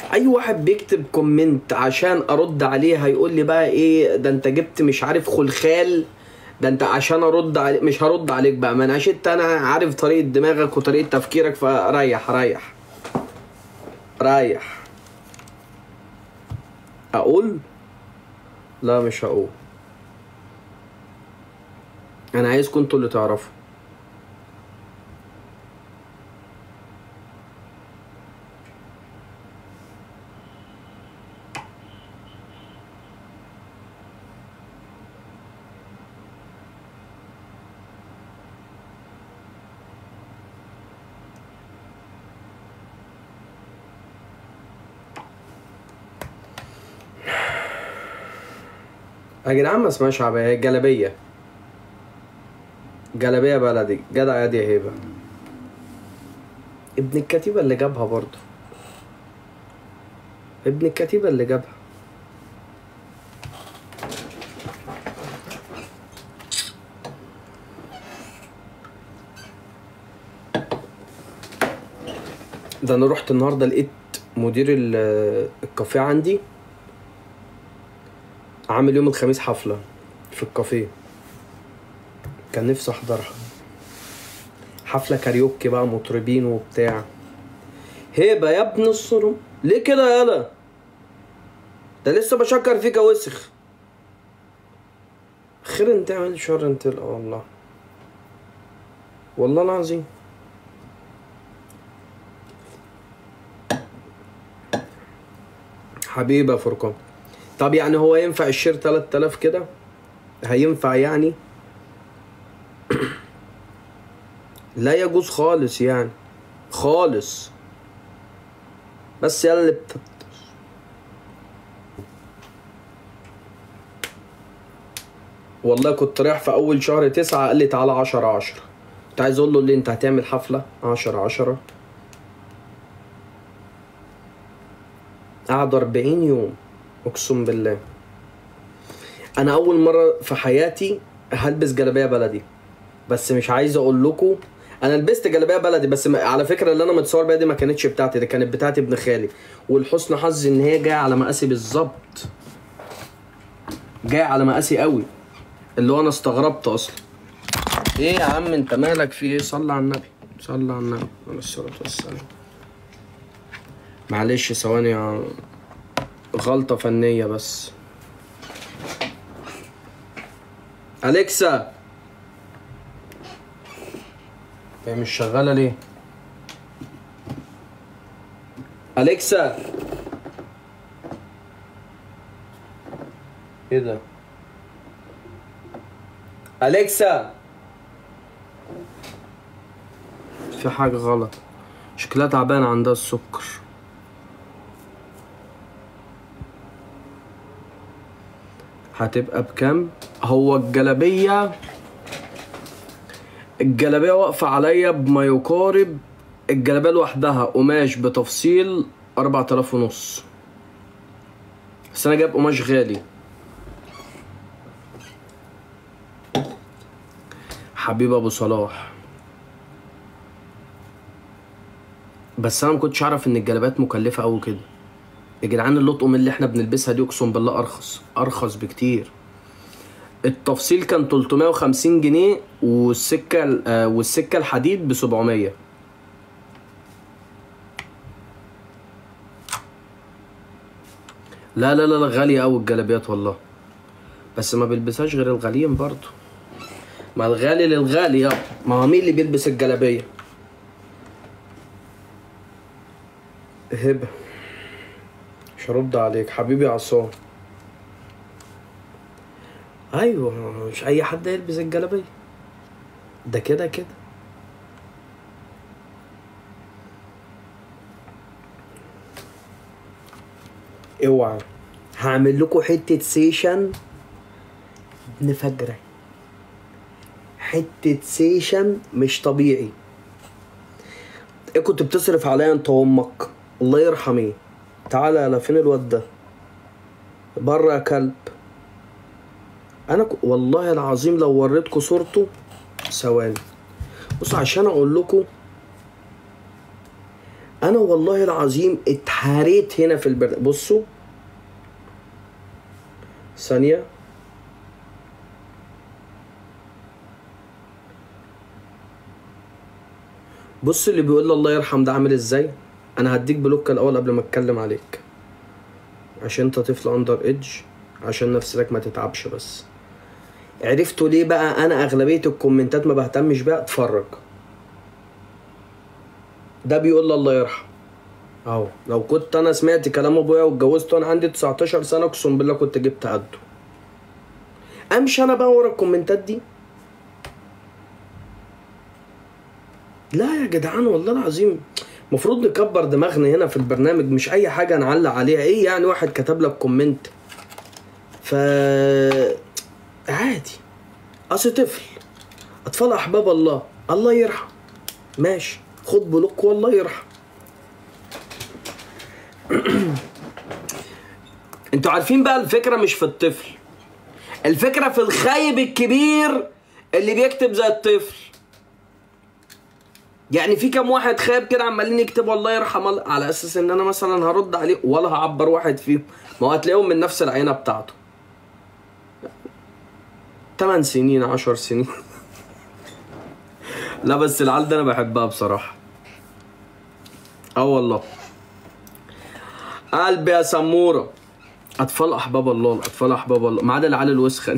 اي واحد بيكتب كومنت عشان ارد عليه هيقول لي بقى ايه ده انت جبت مش عارف خلخال ده انت عشان ارد عليك مش هرد عليك بقى ما انا عشان انا عارف طريقه دماغك وطريقه تفكيرك فريح ريح ريح اقول لا مش هقول انا عايزكم انتوا اللي تعرفوا يا جدعان ما اسمهاش عباية هي جلابية جلابية بلدي جدع يا دي يا هبة ابن الكتيبة اللي جابها برضه ابن الكتيبة اللي جابها ده انا رحت النهارده لقيت مدير ال- الكافيه عندي عامل يوم الخميس حفلة في الكافيه كان نفسي احضرها حفلة كاريوكي بقى مطربين وبتاع هيبة يا ابن الصرم ليه كده يالا ده لسه بشكر فيك يا وسخ خير انت تعمل شر انت لا والله والله العظيم حبيبي يا فرقان طب يعني هو ينفع الشير 3000 كده هينفع يعني لا يجوز خالص يعني خالص بس يلا اللي بت... والله كنت رايح في اول شهر تسعة قال لي تعالى عشرة عشرة كنت عايز اقول له اللي انت هتعمل حفلة عشرة عشرة قعد 40 يوم اقسم بالله انا اول مره في حياتي هلبس جلابيه بلدي بس مش عايز اقول لكم انا لبست جلابيه بلدي بس ما- على فكره اللي انا متصور بيها دي ما كانتش بتاعتي دي كانت بتاعتي ابن خالي والحسن حظي ان هي جايه على مقاسي بالظبط جايه على مقاسي قوي اللي هو انا استغربت اصلا ايه يا عم انت مالك في ايه صلى على النبي صلى على النبي عليه الصلاه والسلام معلش ثواني يا غلطة فنية بس أليكسا هي مش شغالة ليه؟ أليكسا ايه ده؟ أليكسا في حاجة غلط شكلها تعبان عندها السكر هتبقى بكام هو الجلابية الجلابية واقفة عليا بما يقارب الجلابية لوحدها قماش بتفصيل أربعة آلاف ونص بس أنا جايب قماش غالي حبيب أبو صلاح بس أنا مكنتش أعرف إن الجلابيات مكلفة أوي كده يا جدعان اللطقم اللي احنا بنلبسها دي اقسم بالله ارخص ارخص بكتير التفصيل كان 350 جنيه والسكه آه، والسكه الحديد ب 700 لا لا لا لا غالية أوي الجلابيات والله بس ما بيلبسهاش غير الغاليين برضو ما الغالي للغالي يا ما هو مين اللي بيلبس الجلابية هبة مش هرد عليك حبيبي عصام ايوه مش اي حد يلبس الجلابيه ده كده كده اوعى هعمل لكم حته سيشن ابن فجره حته سيشن مش طبيعي ايه كنت بتصرف عليا انت وامك الله يرحميه تعالى يلا فين الواد ده بره يا كلب انا ك... والله العظيم لو وريتكم صورته ثواني بص عشان اقول لكم انا والله العظيم اتهريت هنا في البرنامج بصوا ثانيه بص اللي بيقول لي الله يرحم ده عامل ازاي انا هديك بلوك الاول قبل ما اتكلم عليك عشان انت طفل اندر ايدج عشان نفسك ما تتعبش بس عرفتوا ليه بقى انا اغلبيه الكومنتات ما بهتمش بيها اتفرج ده بيقول لي الله يرحم اهو لو كنت انا سمعت كلام ابويا واتجوزت وانا عندي 19 سنه اقسم بالله كنت جبت قده امشي انا بقى ورا الكومنتات دي لا يا جدعان والله العظيم المفروض نكبر دماغنا هنا في البرنامج مش اي حاجه نعلق عليها ايه يعني واحد كتب لك كومنت ف عادي اصل طفل اطفال احباب الله الله يرحم ماشي خد بلوك والله يرحم انتوا عارفين بقى الفكره مش في الطفل الفكره في الخايب الكبير اللي بيكتب زي الطفل يعني في كام واحد خايب كده عمالين يكتبوا الله يرحم الله على اساس ان انا مثلا هرد عليه ولا هعبر واحد فيهم ما هو هتلاقيهم من نفس العينه بتاعته 8 سنين 10 سنين لا بس العيال ده انا بحبها بصراحه اه والله قلبي يا سموره اطفال احباب الله الاطفال احباب الله ما عدا العيال الوسخه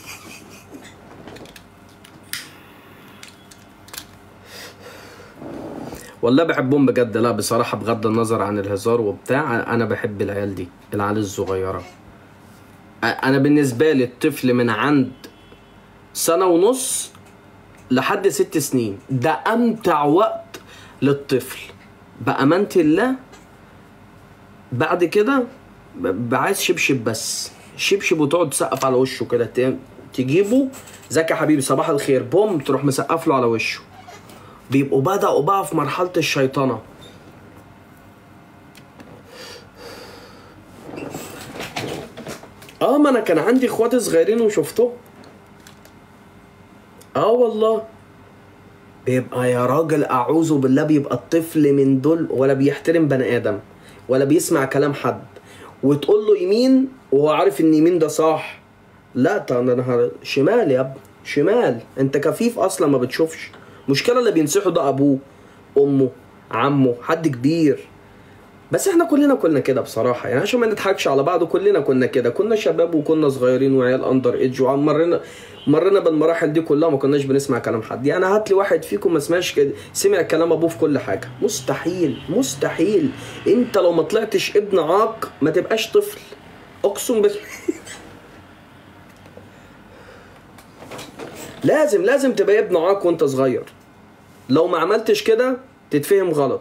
والله بحبهم بجد لا بصراحة بغض النظر عن الهزار وبتاع أنا بحب العيال دي العيال الصغيرة أنا بالنسبة لي الطفل من عند سنة ونص لحد ست سنين ده أمتع وقت للطفل بأمانة الله بعد كده ب- عايز شبشب بس شبشب وتقعد تسقف على وشه كده ت- تجيبه ازيك يا حبيبي صباح الخير بوم تروح مسقف له على وشه بيبقوا بدأوا بقى في مرحلة الشيطنة اه ما انا كان عندي اخواتي صغيرين وشفتهم اه والله بيبقى يا راجل اعوذ بالله بيبقى الطفل من دول ولا بيحترم بني ادم ولا بيسمع كلام حد وتقول له يمين وهو عارف ان يمين ده صح لا طب انا ه- شمال يا ابني شمال انت كفيف اصلا ما بتشوفش مشكلة اللي بينصحوا ده ابوه امه عمه حد كبير بس احنا كلنا كنا كده بصراحة يعني عشان ما نضحكش على بعض كلنا كنا كده كنا شباب وكنا صغيرين وعيال اندر ايدج ومرينا مرينا بالمراحل دي كلها ما كناش بنسمع كلام حد يعني هات لي واحد فيكم ما سمعش كده سمع كلام ابوه في كل حاجة مستحيل مستحيل انت لو ما طلعتش ابن عاق ما تبقاش طفل اقسم بالله لازم لازم تبقى ابن عاق وانت صغير لو ما عملتش كده تتفهم غلط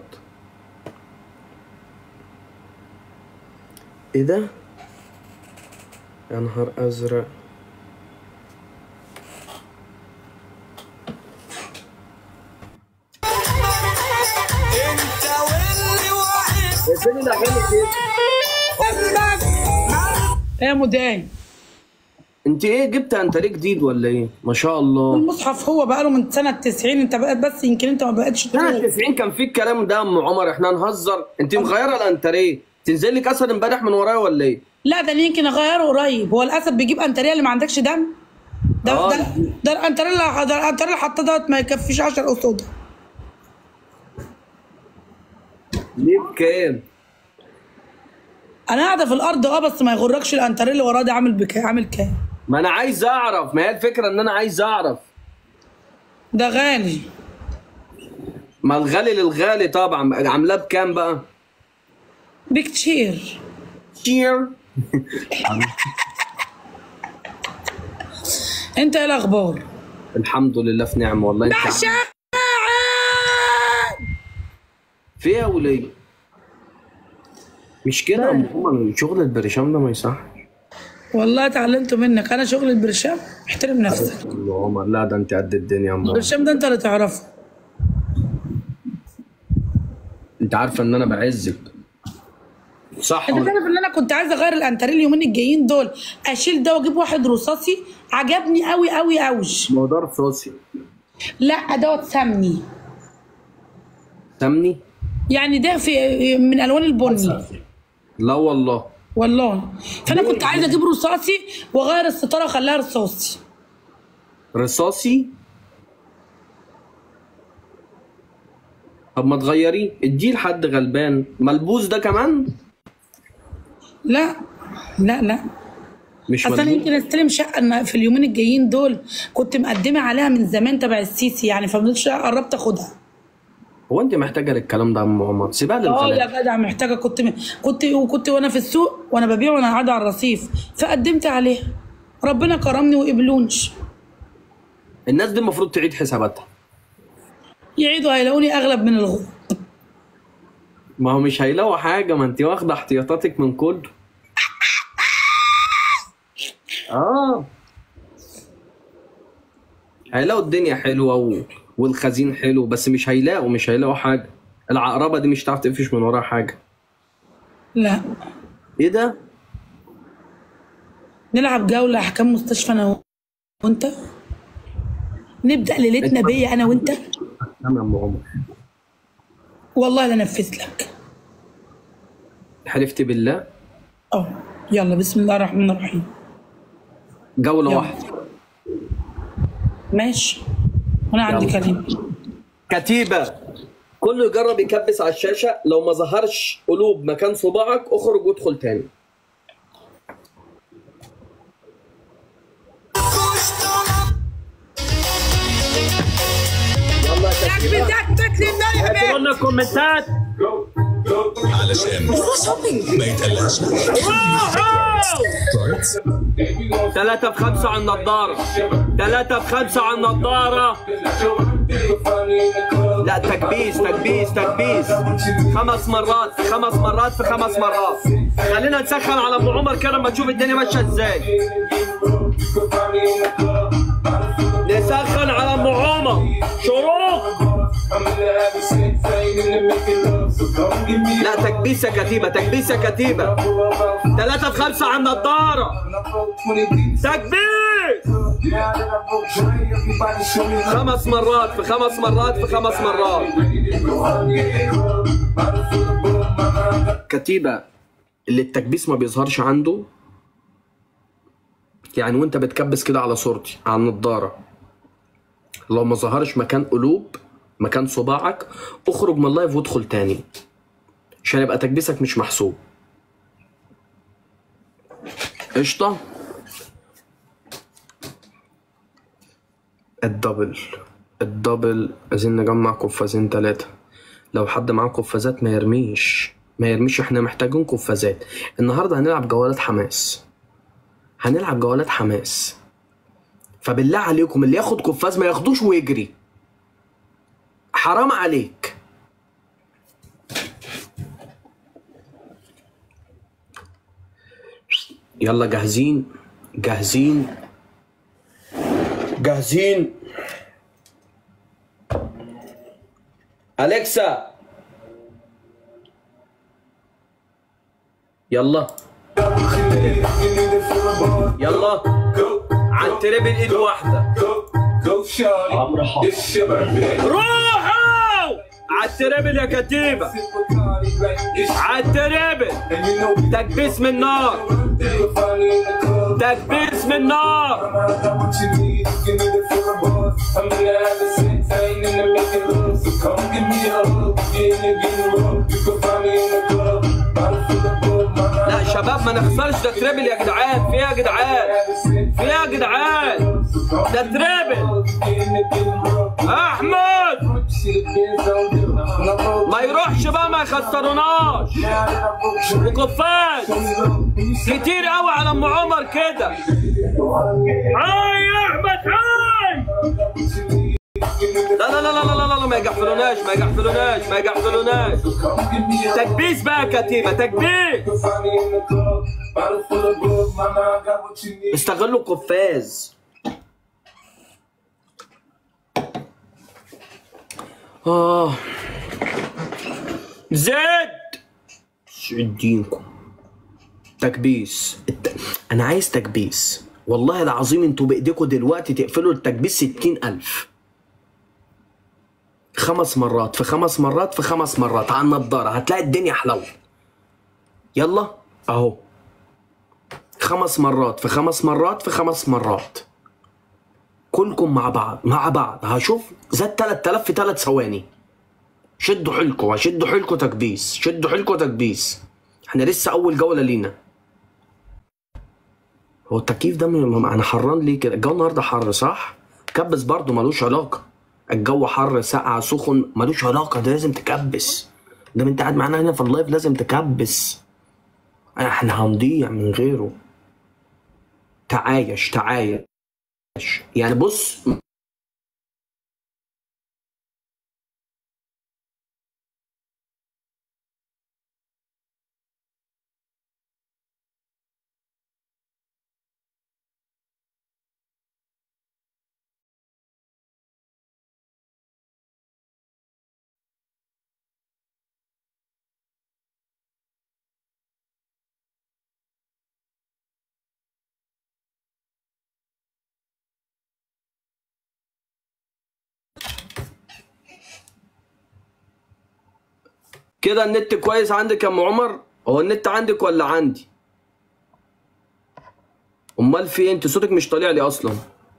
ايه ده يا نهار ازرق انت واللي واقف فين الاغاني كده جنبك ايه يا مدام انت ايه جبت انتريه جديد ولا ايه ما شاء الله المصحف هو بقاله من سنه 90 انت بقيت بس يمكن انت ما بقتش سنة تشوف 90 كان في الكلام ده يا ام عمر احنا نهزر انت مغيره الانتريه تنزل لك اسد امبارح من ورايا ولا ايه لا ده أنا يمكن اغيره قريب هو الاسد بيجيب انتريه اللي ما عندكش دم ده آه. ده ده الانتريه اللي ده الانتريه اللي حاطاه دوت ما يكفيش 10 قصاد ليه بكام انا قاعده في الارض اه بس ما يغركش الانتريه اللي وراه ده عامل بكام عامل كام ما انا عايز اعرف ما هي الفكره ان انا عايز اعرف ده غالي ما الغالي للغالي طبعا عاملاه بكام بقى بكتير شير انت ايه الاخبار الحمد لله في نعمه والله انت باشا في ايه يا وليه مش كده يا ام عمر شغل البرشام ده ما يصحش والله اتعلمت منك انا شغل البرشام احترم نفسك يا عمر لا ده انت قد الدنيا يا ام عمر. البرشام ده انت اللي تعرفه انت عارفه ان انا بعزك صح انت ولا- تعرف ان انا كنت عايزه اغير الانتريه اليومين الجايين دول اشيل ده واجيب واحد رصاصي عجبني قوي قوي قوي ما هو ده رصاصي لا دوت سمني سمني يعني ده في من الوان البني لا والله والله فانا كنت عايزه اجيب رصاصي واغير الستاره واخليها رصاصي رصاصي طب ما تغيريه اديه لحد غلبان ملبوس ده كمان لا لا لا مش اصل انا ملبوس يمكن استلم شقه إن في اليومين الجايين دول كنت مقدمه عليها من زمان تبع السيسي يعني فمش قربت اخدها هو انت محتاجه للكلام ده يا ام عمر سيبها اه للغلابه يا جدع محتاجه كنت م... كنت وكنت وانا في السوق وانا ببيع وانا قاعده على الرصيف فقدمت عليها ربنا كرمني وقبلونش الناس دي المفروض تعيد حساباتها يعيدوا هيلاقوني اغلب من الغرب ما هو مش هيلاقوا حاجه ما انت واخده احتياطاتك من كله اه هيلاقوا الدنيا حلوه و... والخزين حلو بس مش هيلاقوا مش هيلاقوا حاجه العقربه دي مش هتعرف تقفش من وراها حاجه لا ايه ده نلعب جوله احكام مستشفى انا وانت نبدا ليلتنا بيا انا وانت نعم يا ام عمر والله لا نفذ لك حلفت بالله اه يلا بسم الله الرحمن الرحيم جوله يلا. واحده ماشي انا عندي يلا. كلام كتيبة كله يجرب يكبس على الشاشة لو ما ظهرش قلوب مكان صباعك اخرج وادخل تاني يلا يا كتيبة هاتوا لنا الكومنتات علشان ما يتقلقش ثلاثة بخمسة على النضارة ثلاثة بخمسة على النضارة لا تكبيس تكبيس تكبيس خمس مرات في خمس مرات في خمس مرات خلينا نسخن على ام عمر كده ما نشوف الدنيا ماشيه ازاي نسخن على ام عمر شروق لا تكبيس يا كتيبه تكبيس يا كتيبه ثلاثة في خمسة على النضارة تكبيس خمس مرات في خمس مرات في خمس مرات كتيبة اللي التكبيس ما بيظهرش عنده يعني وانت بتكبس كده على صورتي على النضارة لو ما ظهرش مكان قلوب مكان صباعك اخرج من اللايف وادخل تاني عشان يبقى تكبيسك مش محسوب قشطة الدبل الدبل عايزين نجمع قفازين تلاتة لو حد معاه قفازات ما يرميش ما يرميش احنا محتاجين قفازات النهارده هنلعب جولات حماس هنلعب جولات حماس فبالله عليكم اللي ياخد قفاز ما ياخدوش ويجري حرام عليك يلا جاهزين جاهزين جاهزين أليكسا يلا يلا على التريبل ايد واحدة روحوا على التريبل يا كتيبة على التريبل تكبيس من نار تكبيس من نار لا شباب ما نخسرش ده تريبل يا جدعان في إيه يا جدعان في إيه يا جدعان ده تريبل احمد ما يروحش بقى ما يخسروناش وقفاز كتير قوي على ام عمر كده هاي يا احمد هاي لا لا لا لا لا لا لا ما يقفلوناش ما يقفلوناش ما يقفلوناش تكبيس بقى يا كتيبه تكبيس استغلوا القفاز اه زد سعد دينكم تكبيس الت... انا عايز تكبيس والله العظيم انتوا بايديكم دلوقتي تقفلوا التكبيس ستين الف خمس مرات في خمس مرات في خمس مرات على النضاره هتلاقي الدنيا حلوه يلا اهو خمس مرات في خمس مرات في خمس مرات كلكم مع بعض مع بعض هشوف زاد 3000 في 3 ثواني شدوا حيلكم شدوا حيلكم تكبيس شدوا حيلكم تكبيس احنا لسه اول جوله لينا هو التكييف ده م- انا حران ليه كده الجو النهارده حر صح كبس برضه ملوش علاقه الجو حر ساقع سخن ملوش علاقه ده لازم تكبس ده انت قاعد معانا هنا في اللايف لازم تكبس احنا هنضيع من غيره تعايش تعايش يعني بص كده النت كويس عندك يا ام عمر هو النت عندك ولا عندي امال في إيه؟ انت صوتك مش طالع لي اصلا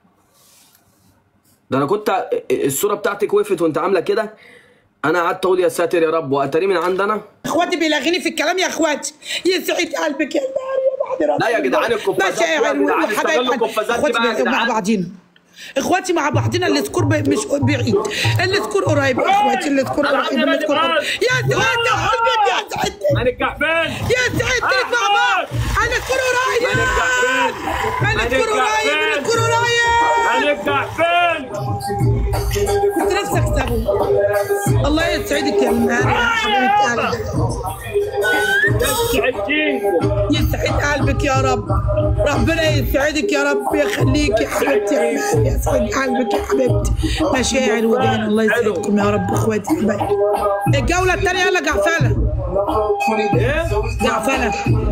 ده انا كنت الصوره بتاعتك وقفت وانت عامله كده انا قعدت اقول يا ساتر يا رب واتاري من عندنا اخواتي بيلاغيني في الكلام يا اخواتي يسعد قلبك يا نهار يا بعد لا يا جدعان القفازات دي يا جدعان استغلوا القفازات دي بقى يا اخواتي مع جدعان بعضينا اخواتي مع بعضنا السكور ب- مش بعيد السكور قريب يا اخواتي السكور أنا قريب عندي السكور مادي قريب يا سعد قلبك يا سعد ماني الكحفان يا سعد مع بعض السكور قريب ماني الكحفان السكور قريب السكور قريب ماني الكحفان كنت نفسي اكسبه الله يسعدك يا المهاري يا حبيبه قلبي سعدتينكم يسعد قلبك يا رب ربنا يسعدك يا رب يخليك يا حبيبتي يا إيمان. يسعد قلبك يا حبيبتي مشاعر ودان الله يسعدكم يا رب اخواتي حبايبي الجولة الثانية يلا جعفلة جعفلة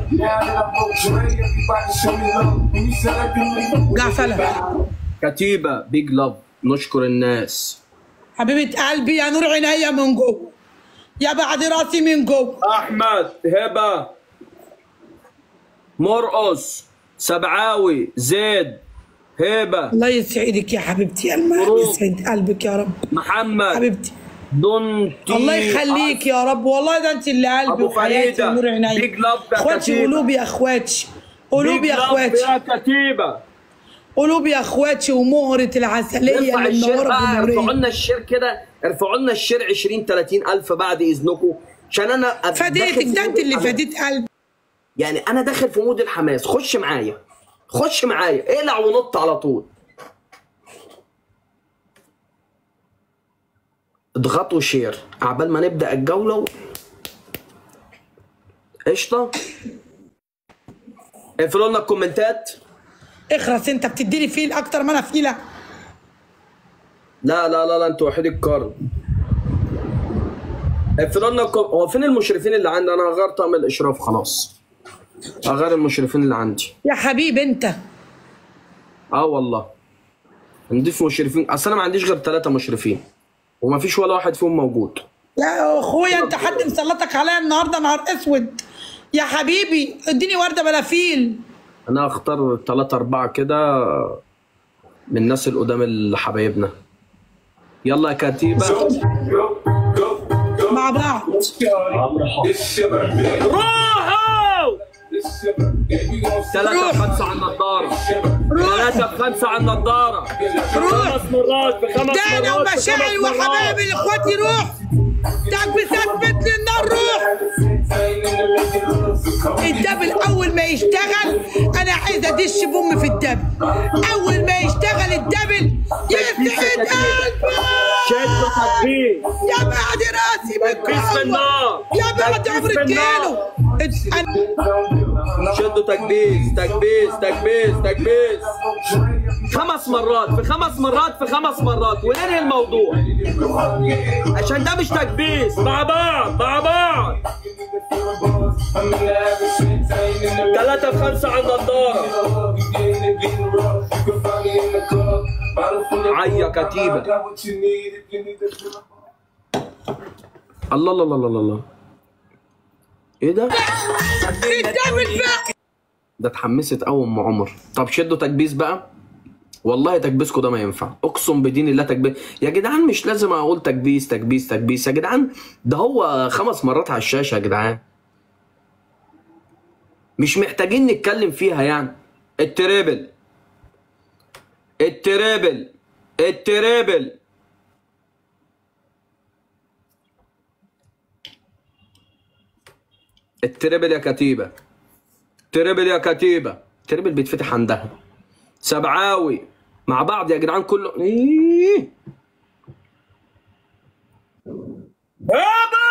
جعفلة كتيبه بيج لاف نشكر الناس حبيبة قلبي يا نور عينيا من جوه يا بعد راسي من جوه احمد هبه مرقص سبعاوي زيد هبه الله يسعدك يا حبيبتي يا المهر مبروك. يسعد قلبك يا رب محمد حبيبتي دونتي الله يخليك يا رب والله ده انت اللي قلبي أبو وحياتي فريدة. ونور عيني Big love يا اخواتي كتيبة. قلوبي يا اخواتي قلوبي بيج يا لاف اخواتي يا كتيبه قلوبي يا اخواتي ومهرة العسلية ارفع اللي الشير منورة بقى ارفعوا الجمهورية لنا الشير كده ارفعوا لنا الشير 20 30 الف بعد اذنكم عشان انا أبقى داخل فديتك في ده مود انت اللي الحماس. فديت قلبي يعني انا داخل في مود الحماس خش معايا خش معايا اقلع ونط على طول اضغطوا شير عبال ما نبدا الجوله و... قشطه اقفلوا لنا الكومنتات اخرس انت بتديني فيل اكتر ما انا فيلة لا لا لا لا انتوا وحيد القرن اقفلوا لنا الكو... هو فين المشرفين اللي عندي انا هغير طقم الاشراف خلاص هغير المشرفين اللي عندي يا حبيب انت اه والله نضيف مشرفين اصل انا ما عنديش غير ثلاثة مشرفين وما فيش ولا واحد فيهم موجود يا اخويا انت حد مسلطك عليا النهارده نهار اسود يا حبيبي اديني ورده بلا فيل انا هختار ثلاثة أربعة كده من الناس القدام اللي حبايبنا يلا يا كتيبة مع بعض روحوا ثلاثة روح. خمسة على النضارة روح ثلاثة خمسة على النضارة روح خمس مرات بخمس ده انا مرات ومشاعري بخمس مرات. وحبايبي الاخواتي روح تكبيسات مثل النار روح الدبل اول ما يشتغل انا عايز ادش بوم في الدبل اول ما يشتغل الدبل يسعد قلبي شدوا تكبير يا بعد راسي من بسم جوه الله يا بعد تكبيس عمر في الكيلو أنا- شدوا تكبيس تكبيس تكبيس تكبيس خمس مرات في خمس مرات في خمس مرات وننهي الموضوع عشان ده مش تكبيس مع بعض مع بعض ثلاثة في خمسة على النضارة عيا كتيبة الله الله الله الله الله ايه ده بتعمل فيها ده اتحمست قوي ام عمر طب شدوا تكبيس بقى والله تكبيسكم ده ما ينفع اقسم بدين الله تكبيس يا جدعان مش لازم اقول تكبيس تكبيس تكبيس يا جدعان ده هو خمس مرات على الشاشه يا جدعان مش محتاجين نتكلم فيها يعني التريبل التريبل التريبل التريبل يا كتيبه تريبل يا كتيبه تريبل بيتفتح عندها سبعاوي مع بعض يا جدعان كله إيه. هبة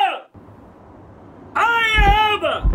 اي هبة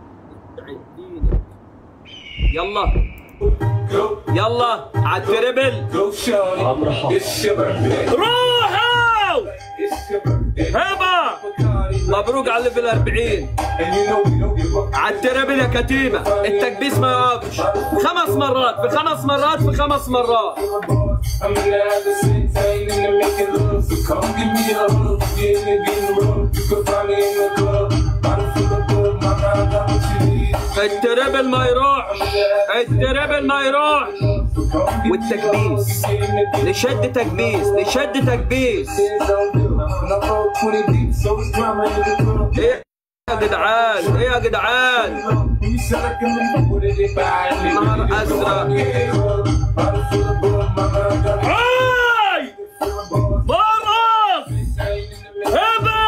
يلا يلا على التريبل Go shorty, it's your birthday. روحوا It's your birthday. هبة Bacardi, مبروك على الليفل 40 and you know we don't give up. على التريبل يا كتيبه التكبيس ما يقفش خمس مرات في خمس مرات في خمس مرات I'm in the other six, I ain't in the making love. So come give me a hug, get in the getting rough. You can find me in the club. Bottle full of bug, my mind got what you need. التريبل ما يروحش التريبل ما يروحش So come give me والتكبيس get in the getting نشد تكبيس نشد تكبيس When I roll 20 deep, so it's drama in the club. ايه يا جدعان ايه يا جدعان When you sell like a minute, what did they buy? نهار ازرق Bottle full of bug, my mind got what هاي مرقص هبة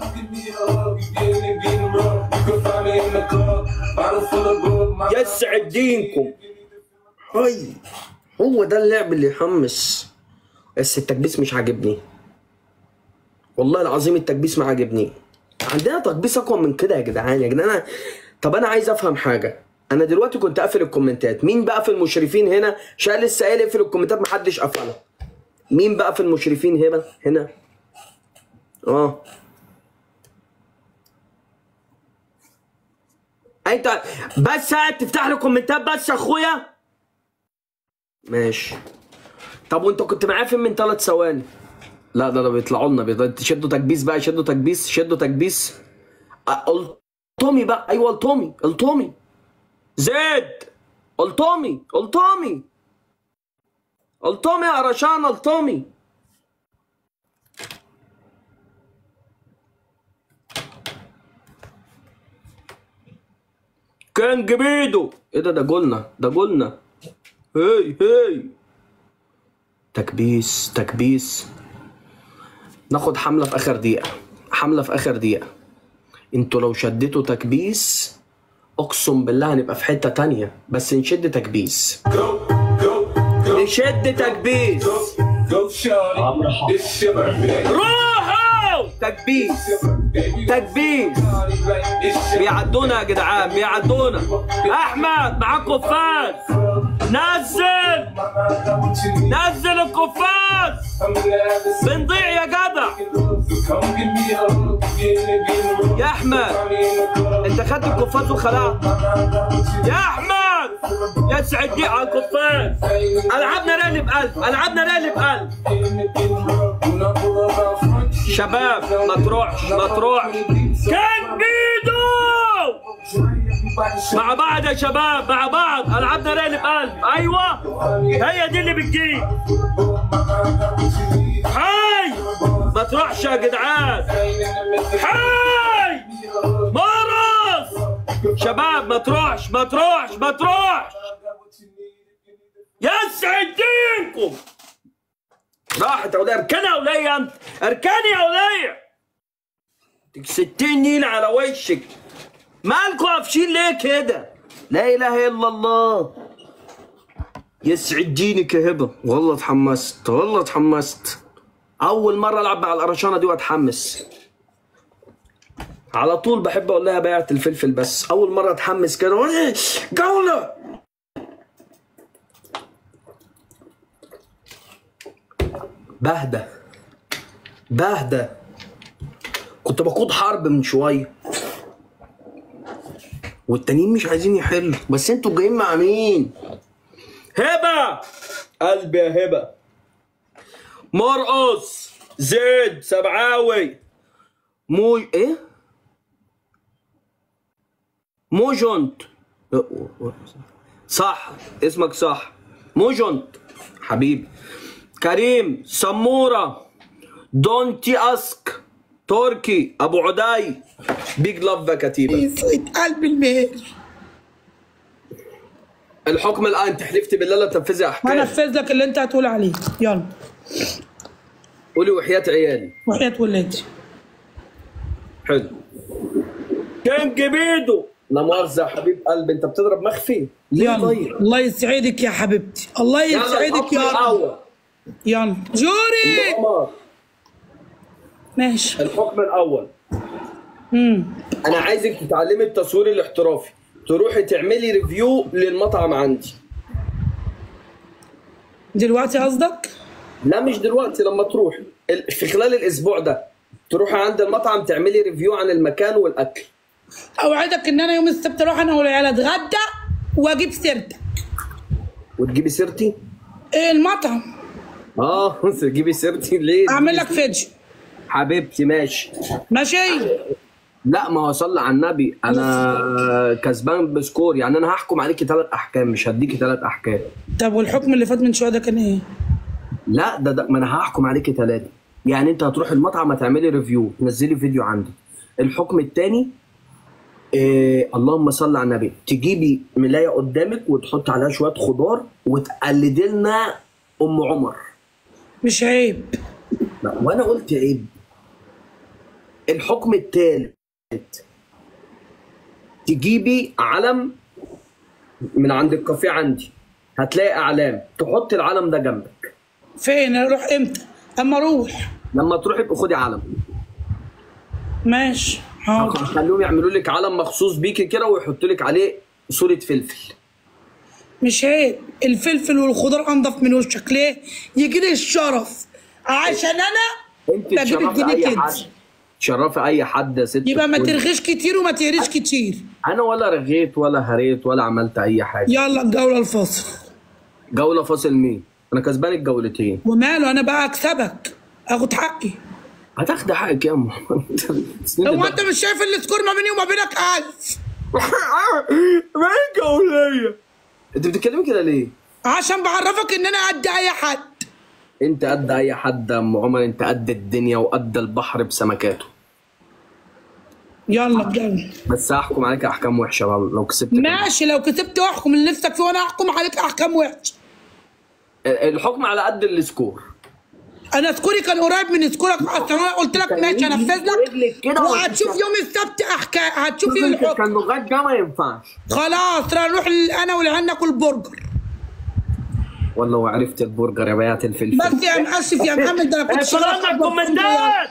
يسعد دينكم هاي هو ده اللعب اللي يحمس بس التكبيس مش عاجبني والله العظيم التكبيس ما عاجبني عندنا تكبيس اقوى من كده يا جدعان يا جدعان أنا... طب انا عايز افهم حاجه انا دلوقتي كنت قافل الكومنتات مين بقى في المشرفين هنا عشان لسه قايل اقفل الكومنتات محدش قفلها مين بقى في المشرفين هنا هنا اه انت بس قاعد تفتح لي كومنتات بس يا اخويا ماشي طب وانت كنت معاه فين من ثلاث ثواني لا ده ده بيطلعوا لنا بيض- شدوا تكبيس بقى شدوا تكبيس شدوا تكبيس أ- الطومي بقى ايوه الطومي الطومي زيد الطومي الطومي الطومي يا رشان الطومي كان جبيدو ايه ده ده جولنا ده جولنا هي هي تكبيس تكبيس ناخد حملة في آخر دقيقة حملة في آخر دقيقة انتوا لو شدتوا تكبيس اقسم بالله هنبقى في حتة تانية بس نشد تكبيس Go, go, go, نشد تكبيس go, shorty. It's your birthday. روحوا تكبيس It's your birthday. تكبيس Party like it's your بيعدونا يا جدعان بيعدونا احمد معاك قفاز نزل mind got what you need. نزل القفاز I'm in the other بنضيع يا جدع So come give me a hug, get in the getting rough. يا احمد Find me in the club. انت خدت القفاز وخلعت My mind got what you need. يا احمد يسعد دي على القفاز العبنا رالي بقلب العبنا رالي بقلب In the getting rough. When I pull up out front, you شباب ما تروحش ما تروحش كان بيدو مع بعض يا شباب مع بعض العبنا رالي بقلب ايوه هي دي اللي بتجيب هاي ما تروحش يا جدعان هاي مرض شباب ما تروحش ما تروحش ما تروحش يسعد دينكم راحت اولاد اركني يا ولية انت اركني يا ولية ستين نيل على وشك مالكوا قافشين ليه كده لا اله الا الله يسعد دينك يا هبه والله اتحمست والله اتحمست اول مره العب مع القرشانه دي واتحمس على طول بحب اقول لها بيعت الفلفل بس اول مره اتحمس كده وإيه، جوله بهدى بهدى كنت بقود حرب من شويه والتانيين مش عايزين يحلوا بس انتوا جايين مع مين هبه قلبي يا هبه مرقص زيد سبعاوي مو ايه موجونت صح اسمك صح موجونت حبيبي كريم سمورة دونتي اسك تركي ابو عدي بيج لاف يا كتيبه يسعد قلب المهر الحكم الان تحلفتي بالله لا تنفذي احكام هنفذ لك اللي انت هتقول عليه يلا قولي وحياة عيالي وحياة ولادي حلو كينج بيدو لا مؤاخذة يا حبيب قلبي انت بتضرب مخفي ليه يلا طيب؟ الله يسعدك يا حبيبتي الله يلا يسعدك الحكم يا رب الاول يلا جوري عمر، ماشي الحكم الاول امم انا عايزك تتعلمي التصوير الاحترافي تروحي تعملي ريفيو للمطعم عندي دلوقتي قصدك لا مش دلوقتي لما تروحي ال- في خلال الاسبوع ده تروحي عند المطعم تعملي ريفيو عن المكان والاكل اوعدك ان انا يوم السبت اروح انا والعيال اتغدى واجيب سيرتك وتجيبي سيرتي ايه المطعم اه تجيبي سيرتي ليه اعمل لك فيديو حبيبتي ماشي ماشي لا ما هو صلى على النبي انا كسبان بسكور يعني انا هحكم عليكي ثلاث احكام مش هديكي ثلاث احكام طب والحكم اللي فات من شويه ده كان ايه لا ده, ده ما انا هحكم عليكي ثلاثه يعني انت هتروح المطعم هتعملي ريفيو تنزلي فيديو عندي الحكم الثاني إيه اللهم صل على النبي تجيبي ملايه قدامك وتحط عليها شويه خضار وتقلدي لنا ام عمر مش عيب لا وانا قلت عيب الحكم الثالث تجيبي علم من عند الكافيه عندي هتلاقي اعلام تحطي العلم ده جنبك فين اروح امتى اما اروح لما تروحي ابقي خدي علم ماشي حاضر خليهم يعملوا لك علم مخصوص بيكي كده ويحطوا لك عليه صوره فلفل مش عيب الفلفل والخضار انضف من وشك ليه يجي لي الشرف عشان انا انت بجيب تشرفي الدنيا اي كده. حد تشرفي اي حد يا ست يبقى ما الكل. ترغيش كتير وما تهريش كتير انا ولا رغيت ولا هريت ولا عملت اي حاجه يلا الجوله الفاصل جوله فاصل مين انا كسبان الجولتين وماله انا بقى اكسبك اخد حقي هتاخدي حقك يا ام هو انت مش شايف السكور ما بيني وما بينك ألف ما هي جوليه انت بتتكلمي كده ليه؟ عشان بعرفك ان انا قد اي حد انت قد اي حد يا ام عمر انت قد الدنيا وقد البحر بسمكاته يلا الجوله بس هحكم عليك احكام وحشه بقى لو كسبت كده. ماشي لو كسبت احكم اللي نفسك فيه وانا احكم عليك احكام وحش الحكم على قد السكور انا سكوري كان قريب من سكورك اصلا انا قلت لك ماشي انفذ رجلك لك كده وهتشوف يوم السبت احكام هتشوف ايه الحكم كان لغايه ده ما ينفعش خلاص راح نروح ال- انا والعيال ناكل برجر والله وعرفت البرجر يا بيات الفلفل بس يا مؤسف يا محمد ده انا كنت اقفل شغال لنا الكومنتات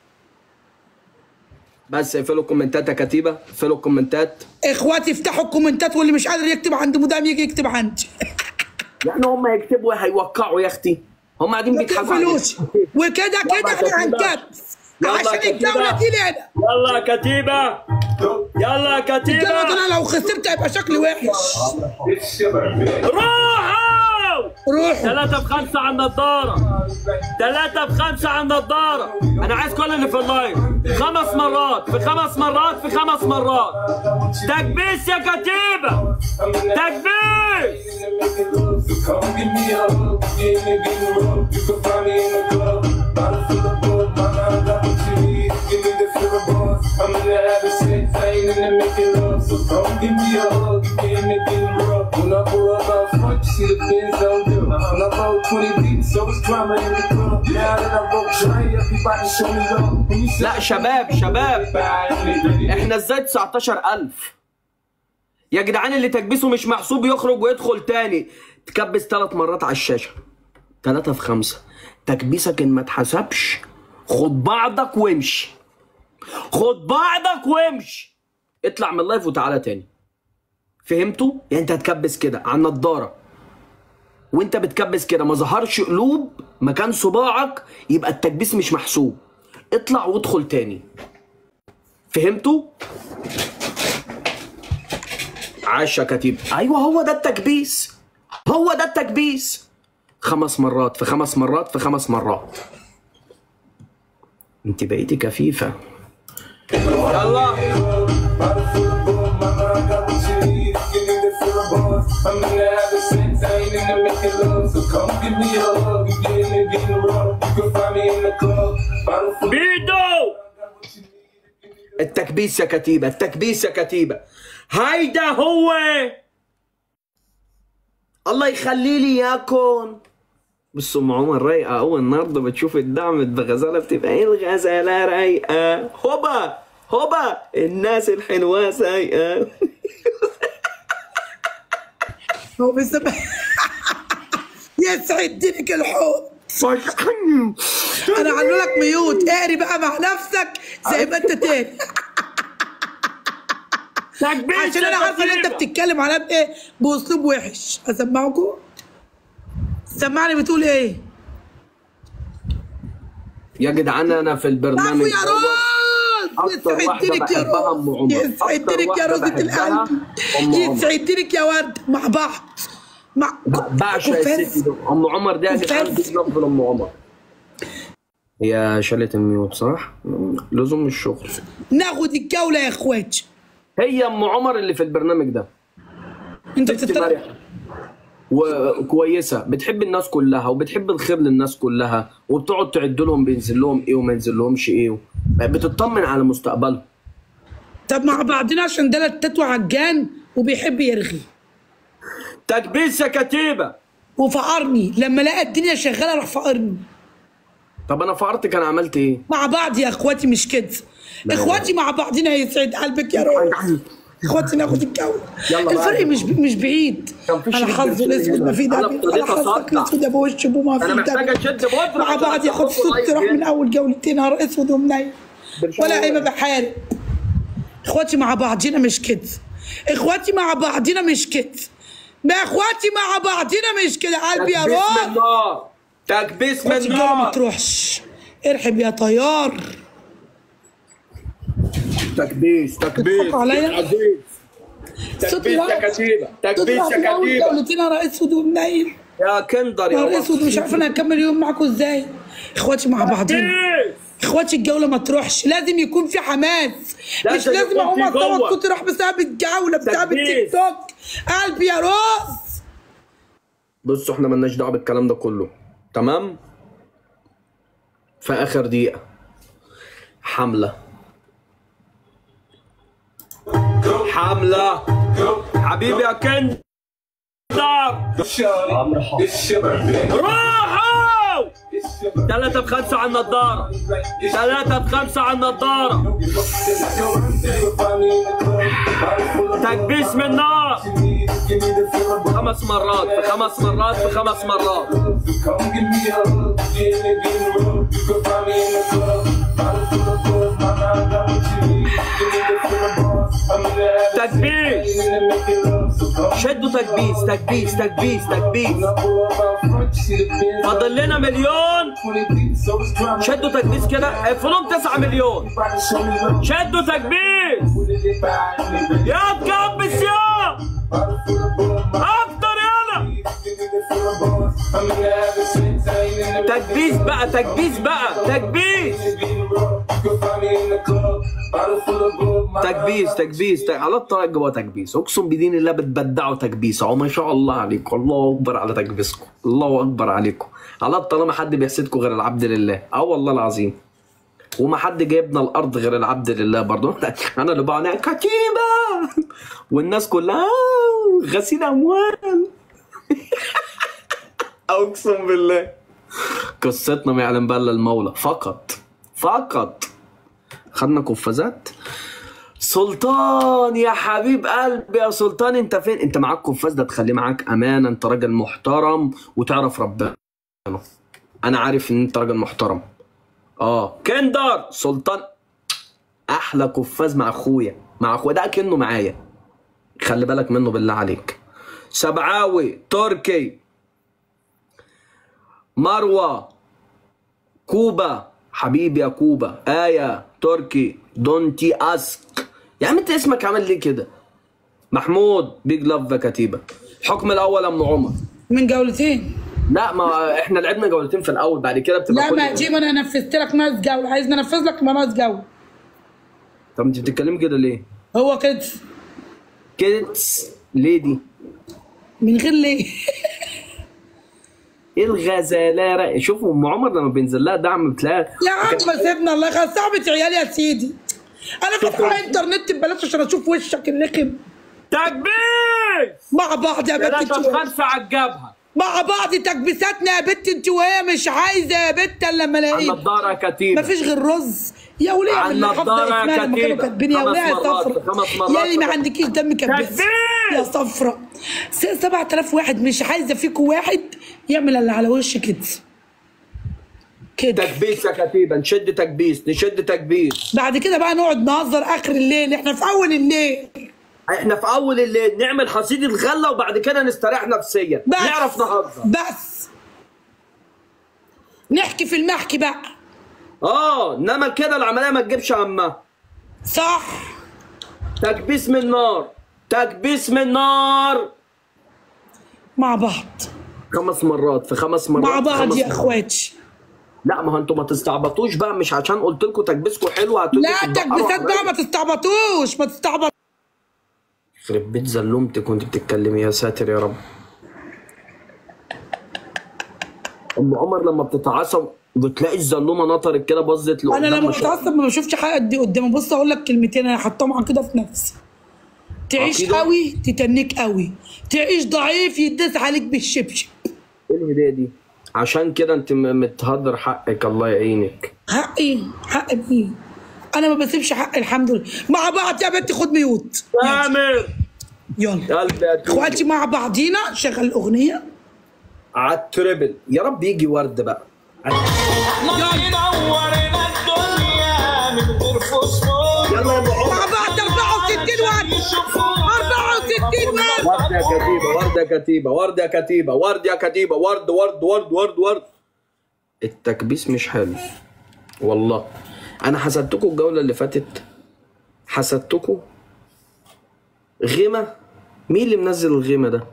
بس اقفلوا الكومنتات يا كتيبه اقفلوا الكومنتات اخواتي افتحوا الكومنتات واللي مش قادر يكتب عند مدام يجي يكتب عندي يعني هم يكتبوا هيوقعوا يا اختي هم قاعدين ما بيضحكوا عليك تقفلوش وكده كده يلا احنا يا كتيبة. هنكبس يلا يا عشان كتيبة. الجوله دي لنا يلا يا كتيبة يلا يا الجوله دي كتيبة انا لو خسرت هيبقى شكلي وحش It's your birthday. روحوا روحوا ثلاثة بخمسة على النضارة ثلاثة بخمسة على النضارة أنا عايز كل اللي في اللايف خمس مرات في خمس مرات في خمس مرات تكبيس يا كتيبة تكبيس So come give me a hug, give me big rub. You can find me in the club, bottle full of bug. My mind got what you need, give me the feel of buzz. I'm in the having sex, I ain't in the making love. So come give me a hug, give me big rub. When I pull up out front, you see the Benz on them. When I roll 20 deep, so it's drama in the club. Now that I broke Trey, everybody show me love. When you say لا شباب شباب bye, احنا ازاي 19000 يا جدعان اللي تكبيسه مش محسوب يخرج ويدخل تاني تكبس ثلاث مرات على الشاشه ثلاثة في خمسة تكبيسك ان ما اتحسبش خد بعضك وامشي خد بعضك وامشي اطلع من اللايف وتعالى تاني فهمتوا؟ يعني انت هتكبس كده على النضاره وانت بتكبس كده ما ظهرش قلوب مكان صباعك يبقى التكبيس مش محسوب اطلع وادخل تاني فهمتوا؟ عاش يا كتيب ايوه هو ده التكبيس هو ده التكبيس خمس مرات في خمس مرات في خمس مرات انت بقيتي كفيفه يلا Bottle full of bull, mama, I got what you need. Give me the full of bars. I'm in the having sex, I ain't in the making love. So come give me a hug. You getting it, getting rough. You can find me in the club. Bottle full of بيدو التكبيس يا كتيبه التكبيس يا كتيبه هيدا هو الله يخلي لي اياكم بس ام عمر رايقه اول النهارده بتشوف الدعم بغزاله بتبقى ايه الغزاله رايقه هوبا هوبا الناس الحلوه سايقه هو بيسمع يسعد دينك الحب انا عامله لك ميوت اقري بقى مع نفسك زي ما انت تاني تكبيس عشان انا عارفه ان انت بتتكلم عليها بايه باسلوب وحش اسمعكم سمعني بتقول ايه يا جدعان انا في عفو البرنامج يا روز أكتر يسعد واحدة دينك يا بحبها أم روز عمر. يسعد أكتر دينك يا واحدة روزة بحبها القلب أم عمر. يسعد دينك يا ورد مع بعض مع بعشق وفاز. الست دي ام عمر دي يا جدعان وفاز. دي نفضل ام عمر هي شالت الميوت صح؟ لزوم الشغل ناخد الجولة يا اخواتي هي ام عمر اللي في البرنامج ده انت ست بتتريق مرحة وكويسه بتحب الناس كلها وبتحب الخير للناس كلها وبتقعد تعد لهم بينزل لهم ايه وما ينزل لهمش ايه بتطمن على مستقبلهم طب مع بعضنا عشان ده التتو عجان وبيحب يرغي تكبيس يا كتيبه وفقرني لما لقى الدنيا شغاله راح فقرني طب انا فقرتك انا عملت ايه؟ مع بعض يا اخواتي مش كده اخواتي مع بعضنا يسعد قلبك يا روز اخواتي ناخد الجوله يلا بقى. الفرق مش مش بعيد كان في انا شريك حظه بنزين الاسود ما في هنا. دم أنا ابتديت انا حظك أصدع. الاسود ابو وش ابو ما أنا في محتاج دم أشد بودرة مع عشان بعض ياخد أخد صوت لايك راح هنا. من اول جولتين نهار اسود ومنيل ولا قايمه بحارب اخواتي مع بعضنا مش كده اخواتي مع بعضنا مش كده ما اخواتي مع بعضنا مش كده قلبي يا تكبيس من روح النار تكبيس من اخواتي الجوله ما النار تروحش ارحب يا طيار تكبيس تكبيس بتضحكوا عليا؟ تكبيس صوت تكبيس يا الواحد. كتيبه تكبيس تطلع من يا اول كتيبه جولتين نهار اسود ومنيل يا كندر يا نهار اسود مش عارفه انا هكمل يوم معاكم ازاي اخواتي مع بعضنا تكبيس اخواتي الجوله ما تروحش لازم يكون في حماس مش لازم لازم يكون اقوم في اصوت جوه. صوتي راح بسبب الجوله بسبب تكبيس. التيك توك قلبي يا روز بصوا احنا ملناش دعوه بالكلام ده كله تمام في اخر دقيقه حمله حمله حبيبي يا كندر It's your birthday. روحوا It's your birthday. ثلاثة بخمسة على النضارة ثلاثة بخمسة على النضارة تكبيس من النار خمس مرات في خمس مرات في خمس مرات تكبيس شدوا تكبيس تكبيس تكبيس تكبيس فاضل لنا مليون شدوا تكبيس كده اقفلهم 9 مليون شدوا تكبيس يا تكبس يا اكتر يلا تكبيس بقى تكبيس بقى تكبيس تكبيس تكبيس تك... على الطريق جوا تكبيس اقسم بدين الله بتبدعوا تكبيس اهو ما شاء الله عليكم الله اكبر على تكبيسكم الله اكبر عليكم على طالما حد بيحسدكم غير العبد لله اه والله العظيم وما حد جايبنا الارض غير العبد لله برضه انا اللي بقى كتيبه والناس كلها آه، غسيل اموال اقسم بالله قصتنا ما يعلم بها الا المولى فقط فقط خدنا قفازات سلطان يا حبيب قلبي يا سلطان انت فين انت معاك قفاز ده تخليه معاك امانه انت راجل محترم وتعرف ربنا انا عارف ان انت راجل محترم اه كندر سلطان احلى قفاز مع اخويا مع اخويا ده كأنه معايا خلي بالك منه بالله عليك سبعاوي تركي مروه كوبا حبيبي يا كوبا آية تركي دونتي اسك يا عم انت اسمك عامل ليه كده محمود بيج لاف كتيبة حكم الاول ام عمر من جولتين لا ما احنا لعبنا جولتين في الاول بعد كده بتبقى لا كل ما جيب انا نفذت لك ناقص جوله عايزني انفذ لك ما ناقص جوله طب انت بتتكلمي كده ليه هو كده كده ليه دي من غير ليه ايه الغزاله شوفوا ام عمر لما بينزل لها دعم بتلاقيها يا عم سيبنا الله يخليك صاحبة عيالي يا سيدي انا فاتحه انترنت ببلاش عشان اشوف وشك النخم تكبيس مع بعض يا بنت ثلاثة انت وهي. بخمسة على الجبهة مع بعض تكبيساتنا يا بنت انت وهي مش عايزه يا بنت الا لما الاقيك النضارة كتيبة مفيش غير رز يا وليه على اللي حافظه النضارة اسمها لما كتيبة. كانوا كاتبين يا خمس وليه يا مرات، صفرا خمس مرات. يا اللي ما عندكيش دم كبس تكبيس. يا صفرا س- 7000 واحد مش عايزه فيكم واحد يعمل اللي على وش كده كده تكبيس يا كتيبه نشد تكبيس نشد تكبيس بعد كده بقى نقعد نهزر اخر الليل احنا في اول الليل احنا في اول الليل نعمل حصيد الغله وبعد كده نستريح نفسيا بس نعرف نهزر بس نحكي في المحكي بقى اه انما كده العمليه ما تجيبش همها صح تكبيس من نار تكبيس من نار مع بعض خمس مرات في خمس مرات مع في بعض خمس يا مرات. اخواتي لا ما هو انتوا ما تستعبطوش بقى مش عشان قلت لكم تكبيسكم حلو هتقولوا لا تتبقروا تكبيسات عليا. بقى ما تستعبطوش ما تستعبط يخرب بيت زلمتك وانت بتتكلمي يا ساتر يا رب ام عمر لما بتتعصب بتلاقي الزلومه نطرت كده بظت انا لقدام لما ما شاء بتعصب ما بشوفش حاجه قد قدامي بص اقول لك كلمتين انا حطاهم عن كده في نفسي تعيش عقيدة؟ قوي تتنك قوي تعيش ضعيف يداس عليك بالشبشب ايه الهديه دي عشان كده انت م- متهدر حقك الله يعينك حقي حق مين انا ما بسيبش حقي الحمد لله مع بعض يا بنتي خد ميوت سامر يلا قلبي يا توبي. اخواتي مع بعضينا شغل الاغنيه على التريبل يا رب يجي ورد بقى يلا يا ام عمر مع بعض 64 واحد 64 واحد ورد يا كتيبه ورد يا كتيبه ورد يا كتيبه ورد يا كتيبه ورد ورد ورد ورد ورد التكبيس مش حلو والله انا حسدتكم الجوله اللي فاتت حسدتكم غيمه مين اللي منزل الغيمه ده